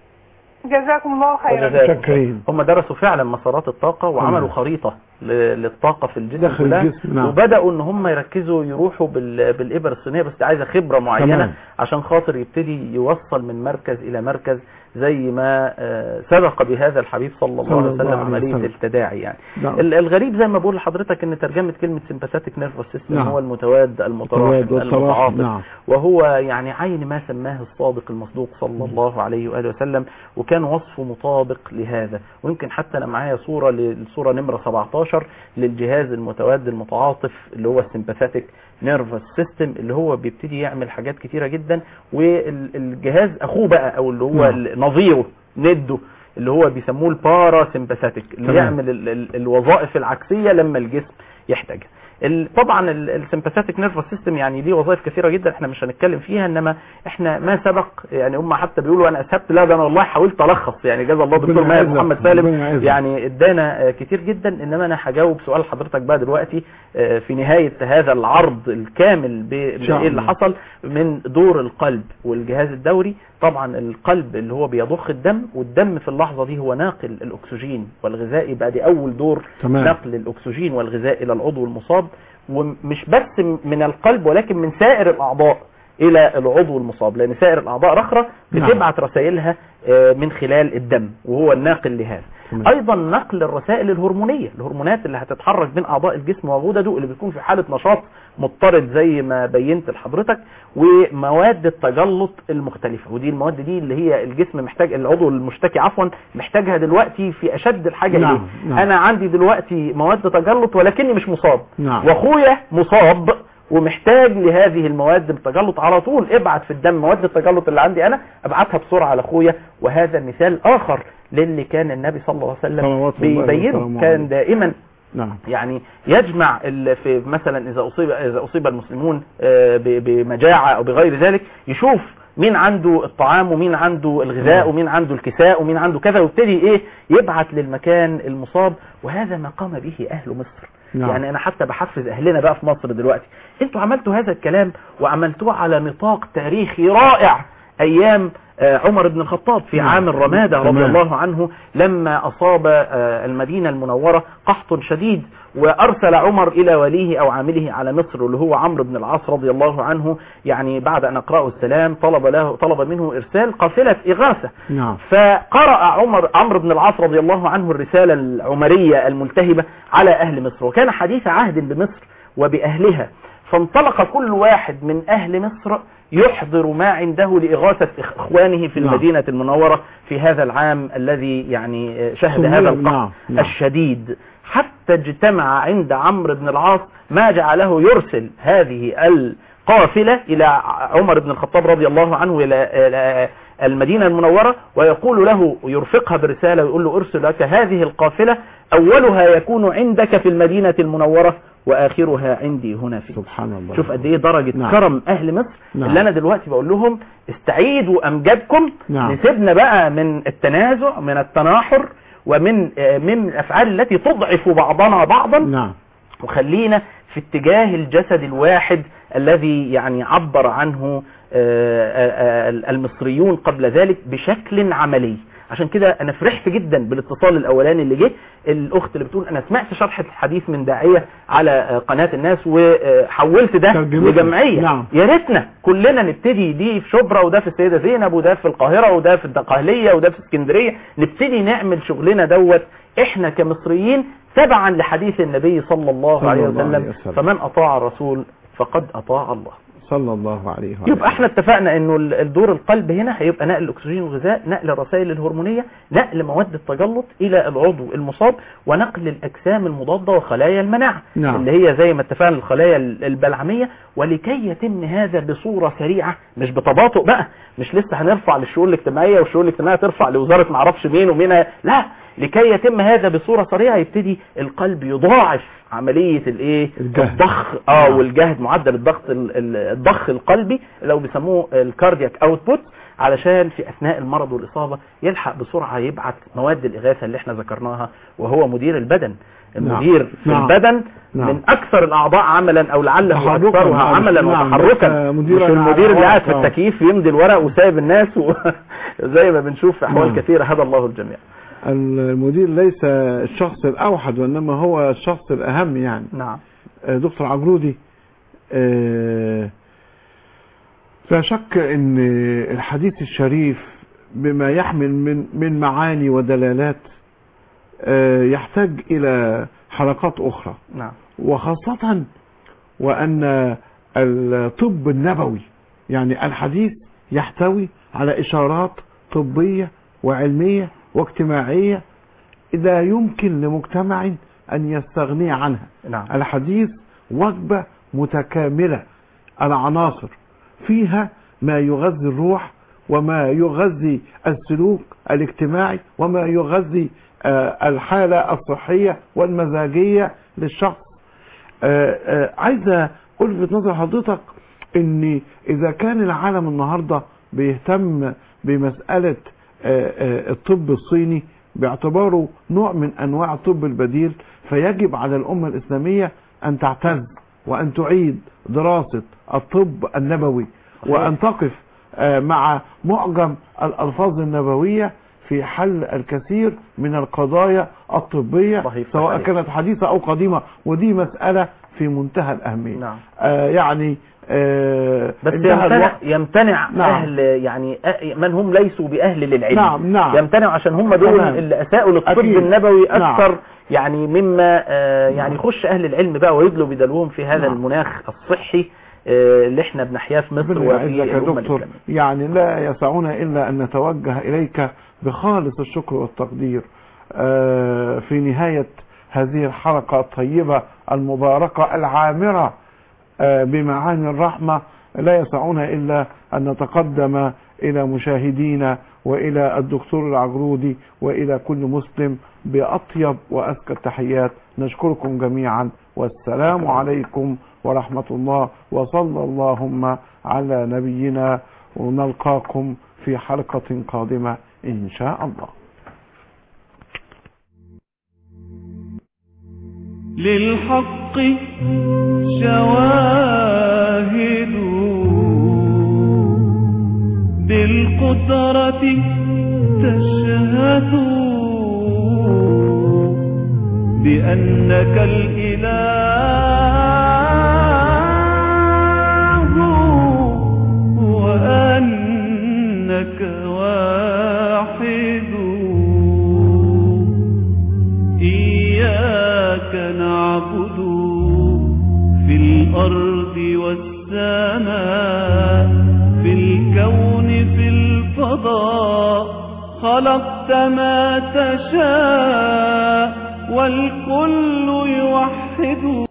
جزاكم الله خيرا وجزاكم. شكرين هم درسوا فعلا مسارات الطاقة وعملوا تمام. خريطة ل- للطاقة في الجسم داخل كلها الجسم، نعم. وبدأوا ان هم يركزوا يروحوا بال- بالإبر الصينية بس دي عايزة خبرة معينة تمام. عشان خاطر يبتدي يوصل من مركز إلى مركز زي ما آه، سبق بهذا الحبيب صلى الله صلى عليه الله وسلم عليه عملية وسلم. التداعي يعني نعم. ال- الغريب زي ما بقول لحضرتك ان ترجمة كلمة sympathetic nervous system نعم. هو المتواد المتراحم المتواد والتراحم، المتعاطف نعم. وهو يعني عين ما سماه الصادق المصدوق صلى الله عليه وآله وسلم وكان وصفه مطابق لهذا ويمكن حتى أنا معايا صورة للصورة نمرة 17 للجهاز المتواد المتعاطف اللي هو السمباثيك نيرفس سيستم اللي هو بيبتدي يعمل حاجات كتيرة جدا والجهاز أخوه بقى أو اللي هو نعم. نظيره نده اللي هو بيسموه البارا سمباثيك اللي تمام. يعمل ال- ال- الوظائف العكسية لما الجسم يحتاجها ال- طبعا السمباثيك نيرفس سيستم يعني ليه وظائف كثيره جدا احنا مش هنتكلم فيها انما احنا ما سبق يعني هم حتى بيقولوا انا اسهبت لا ده انا والله حاولت الخص يعني جزا الله دكتور ربنا ماهر يعزك، محمد ربنا سالم يعزك. يعني ادانا آه، كتير جدا انما انا هجاوب سؤال حضرتك بقى دلوقتي آه، في نهايه هذا العرض الكامل ب- شاء بايه اللي الله. حصل من دور القلب والجهاز الدوري طبعا القلب اللي هو بيضخ الدم والدم في اللحظه دي هو ناقل الاكسجين والغذاء يبقى دي اول دور تمام. نقل الاكسجين والغذاء الى العضو المصاب ومش بس من القلب ولكن من سائر الاعضاء الى العضو المصاب لان سائر الاعضاء الاخرى نعم. بتبعت رسائلها آه، من خلال الدم وهو الناقل لهذا تمام. ايضا نقل الرسائل الهرمونيه الهرمونات اللي هتتحرك بين اعضاء الجسم وغدده اللي بيكون في حاله نشاط مضطرد زي ما بينت لحضرتك ومواد التجلط المختلفه ودي المواد دي اللي هي الجسم محتاج العضو المشتكي عفوا محتاجها دلوقتي في اشد الحاجه نعم، اليه نعم. انا عندي دلوقتي مواد تجلط ولكني مش مصاب نعم. واخويا مصاب ومحتاج لهذه المواد التجلط على طول ابعت في الدم مواد التجلط اللي عندي انا ابعتها بسرعه لاخويا وهذا مثال اخر للي كان النبي صلى الله عليه صلوات وسلم الله بيبينه وسلامه كان عليه. دائما نعم يعني يجمع ال- في مثلا اذا اصيب اذا اصيب المسلمون آه، ب- بمجاعه او بغير ذلك يشوف مين عنده الطعام ومين عنده الغذاء نعم. ومين عنده الكساء ومين عنده كذا ويبتدي ايه يبعت للمكان المصاب وهذا ما قام به اهل مصر نعم. يعني انا حتى بحفز اهلنا بقى في مصر دلوقتي انتوا عملتوا هذا الكلام وعملتوه على نطاق تاريخي رائع ايام آه، عمر بن الخطاب في نعم. عام الرمادة رضي تمام. الله عنه لما أصاب آه، المدينة المنورة قحط شديد وأرسل عمر إلى وليه أو عامله على مصر اللي هو عمرو بن العاص رضي الله عنه يعني بعد أن أقرأه السلام طلب له طلب منه إرسال قافلة إغاثة نعم فقرأ عمر عمرو بن العاص رضي الله عنه الرسالة العمرية الملتهبة على أهل مصر وكان حديث عهد بمصر وبأهلها فانطلق كل واحد من أهل مصر يحضر ما عنده لإغاثة إخ- إخوانه في نعم. المدينة المنورة في هذا العام الذي يعني شهد سمي- هذا القحط نعم، نعم. الشديد حتى اجتمع عند عمرو بن العاص ما جعله يرسل هذه القافلة إلى عمر بن الخطاب رضي الله عنه إلى إلى المدينة المنورة ويقول له يرفقها برسالة ويقول له ارسل لك هذه القافلة أولها يكون عندك في المدينة المنورة وآخرها عندي هنا في سبحان الله شوف قد ايه درجة نعم. كرم اهل مصر نعم. اللي انا دلوقتي بقول لهم استعيدوا امجادكم نعم. نسيبنا بقى من التنازع من التناحر ومن آه، من الافعال التي تضعف بعضنا بعضا نعم وخلينا في اتجاه الجسد الواحد الذي يعني عبر عنه آه، آه، آه، المصريون قبل ذلك بشكل عملي عشان كده انا فرحت جدا بالاتصال الاولاني اللي جه الاخت اللي بتقول انا سمعت شرح الحديث من داعيه على آه، قناه الناس وحولت ده ترجمته. لجمعيه نعم. يا ريتنا كلنا نبتدي دي في شبرا وده في السيده زينب وده في القاهره وده في الدقهليه وده في اسكندريه نبتدي نعمل شغلنا دوت احنا كمصريين تبعا لحديث النبي صلى الله صلى عليه الله عليه وسلم وسلم. فمن اطاع الرسول فقد اطاع الله صلى الله عليه وسلم يبقى احنا اتفقنا انه ال- الدور القلب هنا هيبقى نقل الاكسجين والغذاء نقل الرسائل الهرمونيه نقل مواد التجلط الى العضو المصاب ونقل الاجسام المضاده وخلايا المناعه نعم. اللي هي زي ما اتفقنا الخلايا ال- البلعميه ولكي يتم هذا بصوره سريعه مش بتباطؤ بقى مش لسه هنرفع للشؤون الاجتماعيه والشؤون الاجتماعيه ترفع لوزاره معرفش مين ومين لا لكي يتم هذا بصوره سريعه يبتدي القلب يضاعف عمليه الايه الجهد. الضخ اه نعم. والجهد معدل الضغط ال- ال- الضخ القلبي لو بيسموه الكاردياك اوتبوت علشان في اثناء المرض والاصابه يلحق بسرعه يبعت مواد الاغاثه اللي احنا ذكرناها وهو مدير البدن المدير في نعم. البدن نعم. من اكثر الاعضاء عملا او لعله تحركاً. اكثرها نعم. عملا نعم. وتحركا ليس مش مديراً المدير على اللي قاعد في ورق. التكييف يمضي الورق وسايب الناس وزي ما بنشوف في احوال نعم. كثيره هدى الله الجميع المدير ليس الشخص الأوحد وإنما هو الشخص الأهم يعني نعم آه، دكتور عجرودي آه، لا شك ان الحديث الشريف بما يحمل من من معاني ودلالات آه، يحتاج الى حلقات اخرى نعم وخاصة وان الطب النبوي يعني الحديث يحتوي على اشارات طبية وعلمية واجتماعية لا يمكن لمجتمع ان يستغني عنها نعم الحديث وجبة متكاملة العناصر فيها ما يغذي الروح وما يغذي السلوك الاجتماعي وما يغذي آه، الحالة الصحية والمزاجية للشخص آه، آه، عايز ألفت نظر حضرتك ان اذا كان العالم النهاردة بيهتم بمسألة آه، آه، الطب الصيني باعتباره نوع من انواع الطب البديل فيجب على الامة الاسلامية ان تعتز وان تعيد دراسة الطب النبوي صحيح. وان تقف آه، مع معجم الالفاظ النبوية في حل الكثير من القضايا الطبية صحيح، سواء صحيح. كانت حديثة او قديمة ودي مسألة في منتهى الاهمية نعم آه يعني آه بس انتهى يمتنع, الوقت. يمتنع نعم. أهل يعني أ- من هم ليسوا بأهل للعلم نعم نعم يمتنع عشان هم دول تمام. اللي أساءوا للطب أكيد. النبوي نعم. أكثر يعني مما آه يعني يخش أهل العلم بقى ويدلوا بدلوهم في هذا نعم. المناخ الصحي آه اللي احنا بنحياه في مصر ربنا وفي يعزك يا الأمة دكتور الإسلامية يعني لا يسعنا إلا أن نتوجه إليك بخالص الشكر والتقدير آه، في نهاية هذه الحلقة الطيبة المباركة العامرة آه، بمعاني الرحمة لا يسعنا إلا أن نتقدم إلى مشاهدينا وإلى الدكتور العجرودي وإلى كل مسلم بأطيب وأزكى التحيات نشكركم جميعا والسلام عليكم ورحمة الله وصلى اللهم على نبينا ونلقاكم في حلقة قادمة إن شاء الله للحق شواهد بالقدرة تشهد بأنك الإله وأنك واحد إياك نعبد في الأرض والسماء في الكون في الفضاء خلقت ما تشاء والكل يوحد